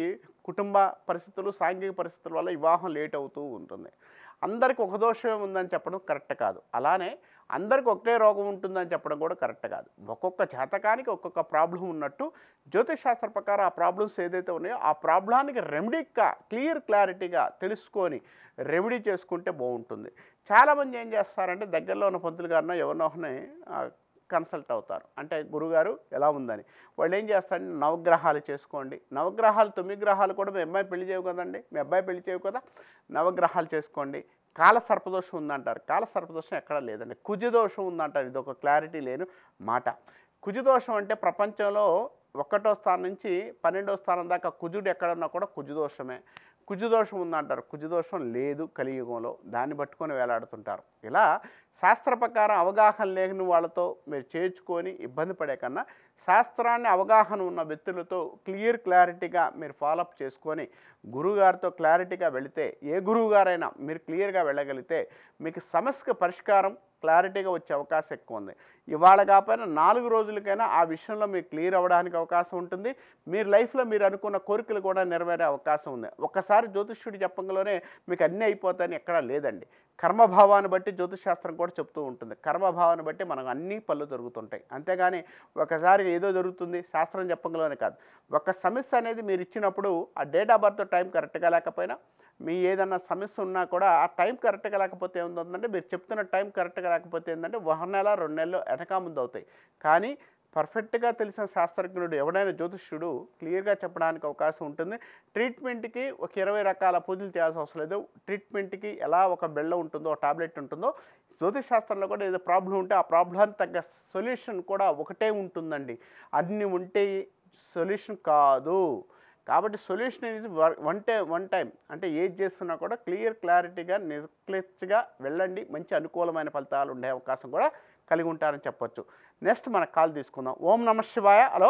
కుటుంబ పరిస్థితులు సాంఘిక పరిస్థితుల వల్ల వివాహం లేట్ అవుతూ ఉంటుంది అందరికి ఒక దోషమే ఉందని చెప్పడం కరెక్ట్ కాదు అలానే అందరికి ఒకే రోగం ఉంటుందని చెప్పడం కూడా కరెక్ట్ కాదు ఒక్కొక్క జాతకానికి ఒక్కొక్క ప్రాబ్లం ఉన్నట్టు జ్యోతిష్ శాస్త్ర ప్రకారం ఆ ప్రాబ్లమ్స్ ఏదైతే ఉన్నాయో ఆ ప్రాబ్లానికి రెమెడీగా క్లియర్ క్లారిటీగా తెలుసుకొని రెమెడీ చేసుకుంటే బాగుంటుంది చాలామంది ఏం చేస్తారంటే దగ్గరలో ఉన్న పంతులు గారినో ఎవరినో ఒకరిని, ఆ, కన్సల్ట్ అవుతారు అంటే గురుగారు ఎలా ఉందని వాళ్ళు ఏం చేస్తారంటే నవగ్రహాలు చేసుకోండి నవగ్రహాలు తొమ్మిది గ్రహాలు కూడా మీ అమ్మాయి పెళ్లి చేయవు కదండి మీ అబ్బాయి పెళ్లి చేయవు కదా నవగ్రహాలు చేసుకోండి కాల సర్పదోషం ఉందంటారు కాల సర్పదోషం ఎక్కడా లేదండి కుజదోషం ఉందంటారు ఇది ఒక క్లారిటీ లేని మాట కుజదోషం అంటే ప్రపంచంలో ఒకటో స్థానం నుంచి పన్నెండో స్థానం దాకా కుజుడు ఎక్కడున్నా కూడా కుజదోషమే కుజదోషం ఉందంటారు కుజదోషం లేదు కలియుగంలో దాన్ని పట్టుకొని వేలాడుతుంటారు ఇలా శాస్త్ర ప్రకారం అవగాహన లేని వాళ్ళతో మీరు చేర్చుకొని ఇబ్బంది పడే కన్నా శాస్త్రాన్ని అవగాహన ఉన్న వ్యక్తులతో క్లియర్ క్లారిటీగా మీరు ఫాలోఅప్ చేసుకొని గురువుగారితో క్లారిటీగా వెళితే ఏ గురువుగారైనా మీరు క్లియర్గా వెళ్ళగలిగితే మీకు సమస్యకు పరిష్కారం క్లారిటీగా వచ్చే అవకాశం ఎక్కువ ఉంది ఇవాళ కాకపోయినా నాలుగు రోజులకైనా ఆ విషయంలో మీరు క్లియర్ అవ్వడానికి అవకాశం ఉంటుంది మీరు లైఫ్లో మీరు అనుకున్న కోరికలు కూడా నెరవేరే అవకాశం ఉంది ఒక్కసారి జ్యోతిష్యుడు చెప్పంగానే మీకు అన్నీ అయిపోతాయని ఎక్కడా లేదండి కర్మభావాన్ని బట్టి జ్యోతిష్ శాస్త్రం కూడా చెప్తూ ఉంటుంది కర్మభావాన్ని బట్టి మనకు అన్ని పనులు జరుగుతుంటాయి అంతేగాని ఒకసారి ఏదో జరుగుతుంది శాస్త్రం చెప్పంగానే కాదు ఒక సమస్య అనేది మీరు ఇచ్చినప్పుడు ఆ డేట్ ఆఫ్ బర్త్ టైం కరెక్ట్గా లేకపోయినా మీ ఏదన్నా సమస్య ఉన్నా కూడా ఆ టైం కరెక్ట్గా లేకపోతే ఏముందంటే మీరు చెప్తున్న టైం కరెక్ట్గా లేకపోతే ఏంటంటే ఒక నెల రెండు నెలలు వెనక ముందు అవుతాయి కానీ పర్ఫెక్ట్గా తెలిసిన శాస్త్రజ్ఞుడు ఎవడైనా జ్యోతిష్యుడు క్లియర్గా చెప్పడానికి అవకాశం ఉంటుంది ట్రీట్మెంట్కి ఒక ఇరవై రకాల పూజలు చేయాల్సిన అవసరం లేదు ట్రీట్మెంట్కి ఎలా ఒక బెళ్ళ ఉంటుందో టాబ్లెట్ ఉంటుందో జ్యోతిష్ శాస్త్రంలో కూడా ఏదో ప్రాబ్లం ఉంటే ఆ ప్రాబ్లానికి తగ్గ సొల్యూషన్ కూడా ఒకటే ఉంటుందండి అన్ని ఉంటే సొల్యూషన్ కాదు కాబట్టి solution is one time one time అంటే ఏది చేస్తున్నా కూడా క్లియర్ క్లారిటీగా నెక్లెస్గా వెళ్ళండి మంచి అనుకూలమైన ఫలితాలు ఉండే అవకాశం కూడా కలిగి ఉంటారని చెప్పొచ్చు నెక్స్ట్ మన కాల్ తీసుకుందాం ఓం నమ శివాయ హలో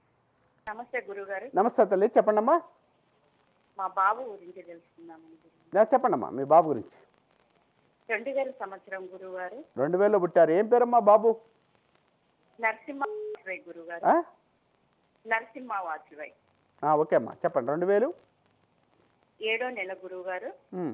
నమస్తే గురుగారు నమస్తే తల్లి చెప్పండమ్మా మా బాబు గురించి తెలుసుకుందామని యా, చెప్పండమ్మా మీ బాబు గురించి రెండు వేల సంవత్సరం గురుగారు రెండు వేలలో పుట్టారు ఏం పేరమ్మా బాబు నరసింహ వాజ్పేయి గురుగారు ఆ? నరసింహ వాజ్పేయి ఆ, ఓకే అమ్మా చెప్పండి రెండు వేలు ఏడో నెల గురువుగారు ఉమ్.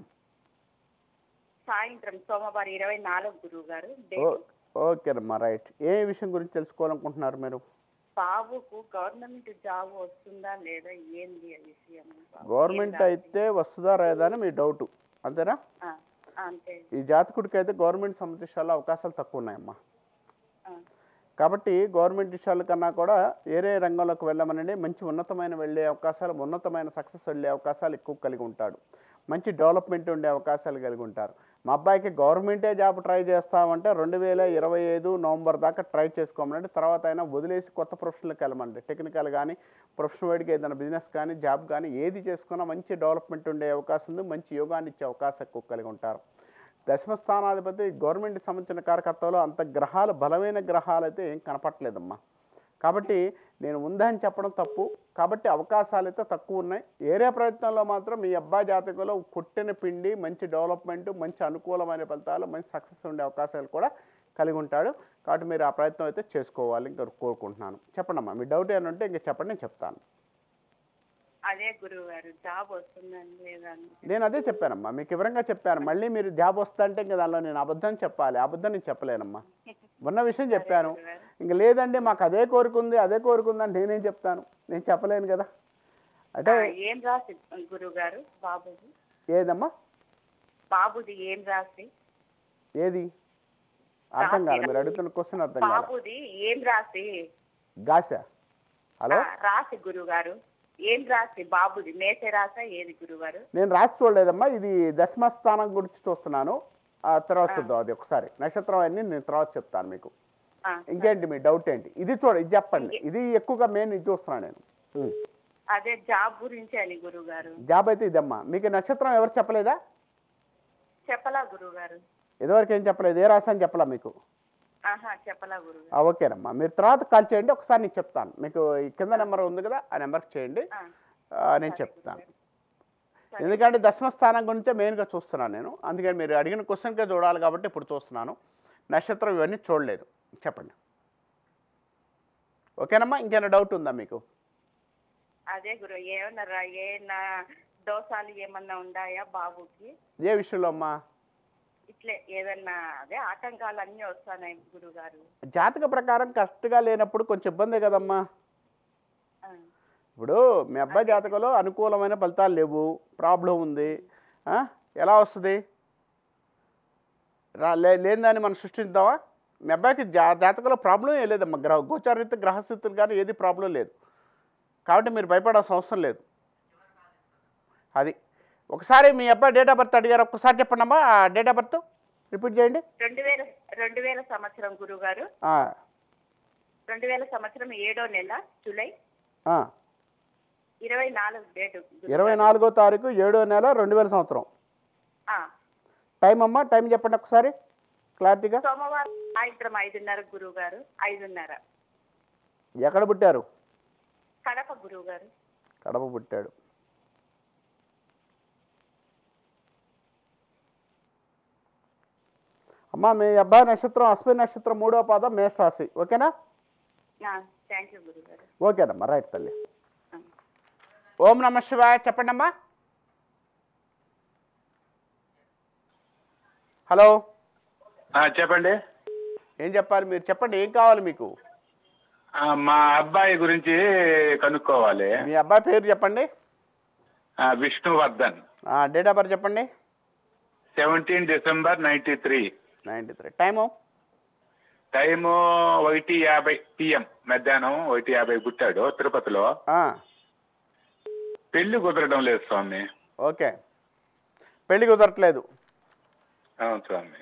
సాయంత్రం సోమవారం ఇరవై నాలుగు గురువుగారు ఓ డేట్ ఓకేనమ్మా రైట్ ఏ విషయం గురించి తెలుసుకోవాలనుకుంటున్నారు మీరు బాబుకు గవర్నమెంట్ జాబ్ వస్తుందా లేదా ఏంది ఆ విషయం గవర్నమెంట్ అయితే వస్తుందా రాదా అని మీ డౌట్ అంతేనా ఆ, అంతే ఈ జాతకుడికి అయితే గవర్నమెంట్ సంబంధించాలో అవకాశాలు తక్కువ ఉన్నాయమ్మా ఆ, కాబట్టి గవర్నమెంట్ విషయాల కన్నా కూడా వేరే రంగంలోకి వెళ్ళమనండి మంచి ఉన్నతమైన వెళ్ళే అవకాశాలు ఉన్నతమైన సక్సెస్ వెళ్ళే అవకాశాలు ఎక్కువ కలిగి ఉంటాడు మంచి డెవలప్మెంట్ ఉండే అవకాశాలు కలిగి ఉంటారు మా అబ్బాయికి గవర్నమెంటే జాబ్ ట్రై చేస్తామంటే రెండు వేల ఇరవై ఐదు నవంబర్ దాకా ట్రై చేసుకోమనండి తర్వాత అయినా వదిలేసి కొత్త ప్రొఫెషన్కి వెళ్ళమండి టెక్నికల్ కానీ ప్రొఫెషనల్ వైడ్గా ఏదైనా బిజినెస్ కానీ జాబ్ కానీ ఏది చేసుకున్నా మంచి డెవలప్మెంట్ ఉండే అవకాశం ఉంది మంచి యోగాన్ని ఇచ్చే అవకాశం ఎక్కువ కలిగి ఉంటారు దశమ స్థానాధిపతి గవర్నమెంట్కి సంబంధించిన కార్యకర్తలు అంత గ్రహాలు బలమైన గ్రహాలు అయితే ఏం కనపట్లేదమ్మా కాబట్టి నేను ఉందని చెప్పడం తప్పు కాబట్టి అవకాశాలు అయితే తక్కువ ఉన్నాయి ఏరే ప్రయత్నంలో మాత్రం మీ అబ్బాయి జాతకంలో కొట్టిన పిండి మంచి డెవలప్మెంట్ మంచి అనుకూలమైన ఫలితాలు మంచి సక్సెస్ ఉండే అవకాశాలు కూడా కలిగి ఉంటాడు కాబట్టి మీరు ఆ ప్రయత్నం అయితే చేసుకోవాలి ఇంకా కోరుకుంటున్నాను చెప్పండమ్మా మీ డౌట్ ఏమైనా ఉంటే ఇంకా చెప్పండి నేను చెప్తాను అదే గురువు గారు జాబ్ వస్తుందని లేదా అని. నేను అదే చెప్పానమ్మా మీకు వివరంగా చెప్పాను మళ్ళీ మీరు జాబ్ వస్తుంటే ఇంకా దానిలో నేను అబద్ధం చెప్పాలి అబద్ధం నేను చెప్పలేనమ్మా ఉన్న విషయం చెప్పాను ఇంక లేదండి మాకు అదే కోరుకుంది అదే కోరుకుందని నేనేం చెప్తాను నేను చెప్పలేను కదా అంటే ఆ, ఏం రాసి గురువు గారు బాబుది ఏదమ్మా బాబుది ఏం రాసి ఏది అర్థం కాదు మీరు అడుగుతున్న క్వశ్చన్ అర్థం కాదు బాబుది ఏం రాసి గాస హలో ఆ, రాసి గురువు గారు ఏం రాసి బాబుది మేసే రాసా ఏది గురువు గారు నేను రాసి చూడలేదమ్మా ఇది దశమ స్థానం గురించి చూస్తున్నాను ఆ తర్వాత చూద్దాం అది ఒకసారి నక్షత్రం అన్ని నేను తర్వాత చెప్తాను మీకు ఇంకేంటి మీ డౌట్ ఏంటి ఇది చూడ ఇది చెప్పండి ఇది ఎక్కువగా మెయిన్ ఇది చూస్తున్నాను నేను ఉం. అదే జాబ్ గురించి అని గురువు గారు జాబ్ అయితే ఇదమ్మా మీకు నక్షత్రం ఎవరు చెప్పలేదా చెప్పలా గురువు గారు ఇదివరకు ఏం చెప్పలేదు ఏ రాశి అని చెప్పలా మీకు ఆహా చెప్పలా గురువు ఆ, ఓకేనమ్మా మీరు తర్వాత కాల్ చేయండి ఒకసారి నేను చెప్తాను మీకు ఈ కింద నెంబర్ ఉంది కదా ఆ నెంబర్కి చేయండి ఆ, నేను చెప్తాను ఎందుకంటే దశమ స్థానం గురించే మెయిన్గా చూస్తున్నాను నేను అందుకని మీరు అడిగిన క్వశ్చన్కే చూడాలి కాబట్టి ఇప్పుడు చూస్తున్నాను నక్షత్రం ఇవన్నీ చూడలేదు చెప్పండి ఓకేనమ్మా ఇంకేమైనా డౌట్ ఉందా మీకు అదే గురు ఏమన్నా రా- ఏమన్నా దోషాలు ఏమన్నా ఉన్నాయా బాబుకి ఏ విషయంలో అమ్మా ఇట్లే ఏదన్నా అదే ఆటంకాలు అన్నీ వస్తున్నాయి గురుగారు జాతక ప్రకారం కరెక్ట్గా లేనప్పుడు కొంచెం ఇబ్బందే కదమ్మా ఆ, ఇప్పుడు మీ అబ్బాయి జాతకంలో అనుకూలమైన ఫలితాలు లేవు ప్రాబ్లం ఉంది ఆ? ఎలా వస్తుంది రా లే లేనిదాన్ని మనం సృష్టిద్దామా మీ అబ్బాయికి జా జాతకంలో ప్రాబ్లం ఏ లేదమ్మా గ్రహ గోచారిత గ్రహస్థితులు కానీ ఏది ప్రాబ్లం లేదు కాబట్టి మీరు భయపడాల్సిన అవసరం లేదు అది ఒకసారి మీ అబ్బాయి డేట్ ఆఫ్ బర్త్ అడిగారు ఒక్కసారి చెప్పండి అమ్మా డేట్ ఆఫ్ బర్త్ రిపీట్ చేయండి రెండు వేల రెండు వేల సంవత్సరం గురుగారు ఆ, రెండు వేల సంవత్సరం ఏడో నెల జూలై ఆ. ఇరవై నాలుగు డేట్ గురుగారు. ఇరవై నాలుగో తారీఖు ఏడో నెల రెండు వేల సంవత్సరం ఆ, టైం అమ్మా టైం చెప్పండి ఒకసారి క్లారిటీగా సోమవారం సాయంత్రం ఐదున్నర గురువు గారు ఐదున్నర ఎక్కడ పుట్టారు కడప గురువు గారు కడప పుట్టాడు అమ్మా మీ అబ్బాయి నక్షత్రం అశ్విని నక్షత్రం మూడో పాదం మేష రాశి ఓకేనా థ్యాంక్ యూ గురువు గారు ఓకేనమ్మా రైట్ తల్లి ఓం నమ శివాయ చెప్పండి అమ్మా హలో చెప్పండి ఏం చెప్పాలి మీరు చెప్పండి ఏం కావాలి మీకు ఆ, మా అబ్బాయి గురించి కనుక్కోవాలి మీ అబ్బాయి పేరు చెప్పండి ఆ, విష్ణువర్ధన్ డేట్ ఆఫ్ బర్త్ చెప్పండి seventeen December ninety three ninety three time time ఒకటి యాభై పిఎం మధ్యాహ్నం ఒకటి యాభై పుట్టాడు తిరుపతిలో పెళ్లి కుదరడం లేదు స్వామి ఓకే పెళ్లి కుదరట్లేదు అవును స్వామి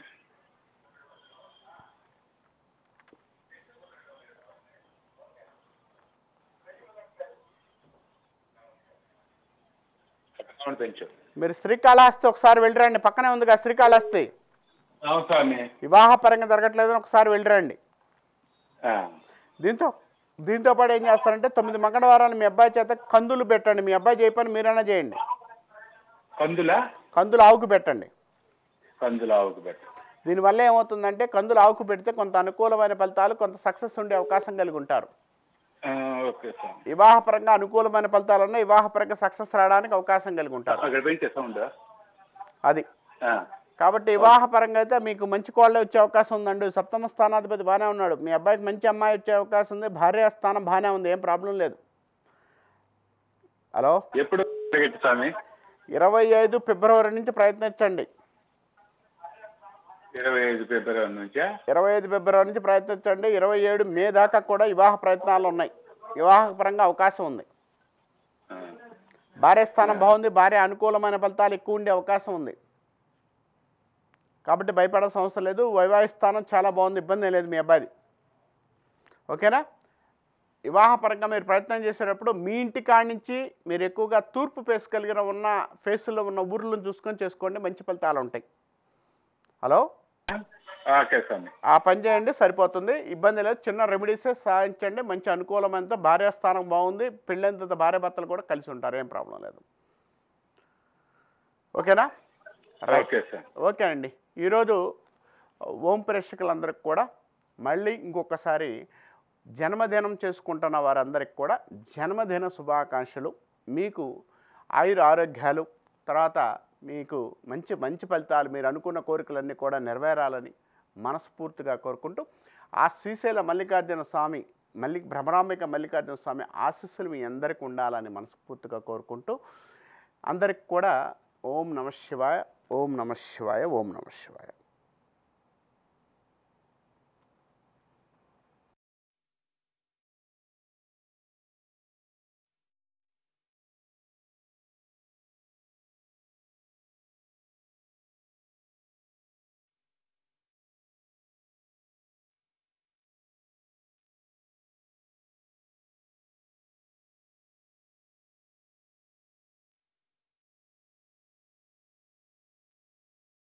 సౌండ్ పెంచు మీరు శ్రీకాళహస్తి ఒకసారి వెళ్ళిరండి పక్కనే ఉంది కదా శ్రీకాళహస్తి అవును స్వామి వివాహ పరంగా జరగట్లేదని ఒకసారి వెళ్ళిరండి ఆ, దీంతో దీంతో పాటు ఏం చేస్తారంటే తొమ్మిది మంగళవారాలు మీ అబ్బాయి చేత కందులు పెట్టండి మీ అబ్బాయి చేయ పని మీరైనా చేయండి కందుల కందులు ఆవుకు పెట్టండి కందుల ఆవుకు పెట్టు దీనివల్ల ఏమవుతుందంటే కందులు ఆవుకు పెడితే కొంత అనుకూలమైన ఫలితాలు కొంత సక్సెస్ ఉండే అవకాశం కలిగి ఉంటారు ఆ, ఓకే స్వామి వివాహపరంగా అనుకూలమైన ఫలితాలు ఉన్నాయి వివాహపరంగా సక్సెస్ రావడానికి అవకాశం కలిగి ఉంటారు అక్కడ పెంచే సౌండ్ అది కాబట్టి వివాహపరంగా అయితే మీకు మంచి కోళ్ళే వచ్చే అవకాశం ఉందండి సప్తమ స్థానాధిపతి బాగానే ఉన్నాడు మీ అబ్బాయికి మంచి అమ్మాయి వచ్చే అవకాశం ఉంది భార్య స్థానం బాగానే ఉంది ఏం ప్రాబ్లం లేదు హలో ఎప్పుడు టికెట్ స్వామి ఇరవై ఐదు ఫిబ్రవరి నుంచి ప్రయత్నించండి ఇరవై ఐదు ఫిబ్రవరి నుంచా ఇరవై ఐదు ఫిబ్రవరి నుంచి ప్రయత్నించండి ఇరవై ఏడు మే దాకా కూడా వివాహ ప్రయత్నాలు ఉన్నాయి వివాహపరంగా అవకాశం ఉంది భార్య స్థానం బాగుంది భార్య అనుకూలమైన ఫలితాలు ఎక్కువ ఉండే అవకాశం ఉంది కాబట్టి భయపడాల్సిన అవసరం లేదు వైవాహిక స్థానం చాలా బాగుంది ఇబ్బంది ఏం లేదు మీ అబ్బాయిది ఓకేనా వివాహపరంగా మీరు ప్రయత్నం చేసేటప్పుడు మీ ఇంటి కాడి నుంచి మీరు ఎక్కువగా తూర్పు ఫేస్ కలిగిన ఉన్న ఫేసులో ఉన్న ఊర్లను చూసుకొని చేసుకోండి మంచి ఫలితాలు ఉంటాయి హలో ఓకే స్వామి ఆ పని చేయండి సరిపోతుంది ఇబ్బంది లేదు చిన్న రెమెడీసే సాధించండి మంచి అనుకూలమైన భార్య స్థానం బాగుంది పెళ్ళైన భార్య భర్తలు కూడా కలిసి ఉంటారు ఏం ప్రాబ్లం లేదు ఓకేనా ఓకే సార్ ఓకే అండి ఈరోజు ఓం ప్రేక్షకులందరికి కూడా మళ్ళీ ఇంకొకసారి జన్మదినం చేసుకుంటున్న వారందరికి కూడా జన్మదిన శుభాకాంక్షలు మీకు ఆయుర ఆరోగ్యాలు తర్వాత మీకు మంచి మంచి ఫలితాలు మీరు అనుకున్న కోరికలన్నీ కూడా నెరవేరాలని మనస్ఫూర్తిగా కోరుకుంటూ ఆ శ్రీశైల మల్లికార్జున స్వామి మల్లి భ్రమరాంబిక మల్లికార్జున స్వామి ఆశీస్సులు మీ అందరికీ ఉండాలని మనస్ఫూర్తిగా కోరుకుంటూ అందరికి కూడా ఓం నమ శివాయ ఓం నమ శివాయ ఓం నమ శివాయ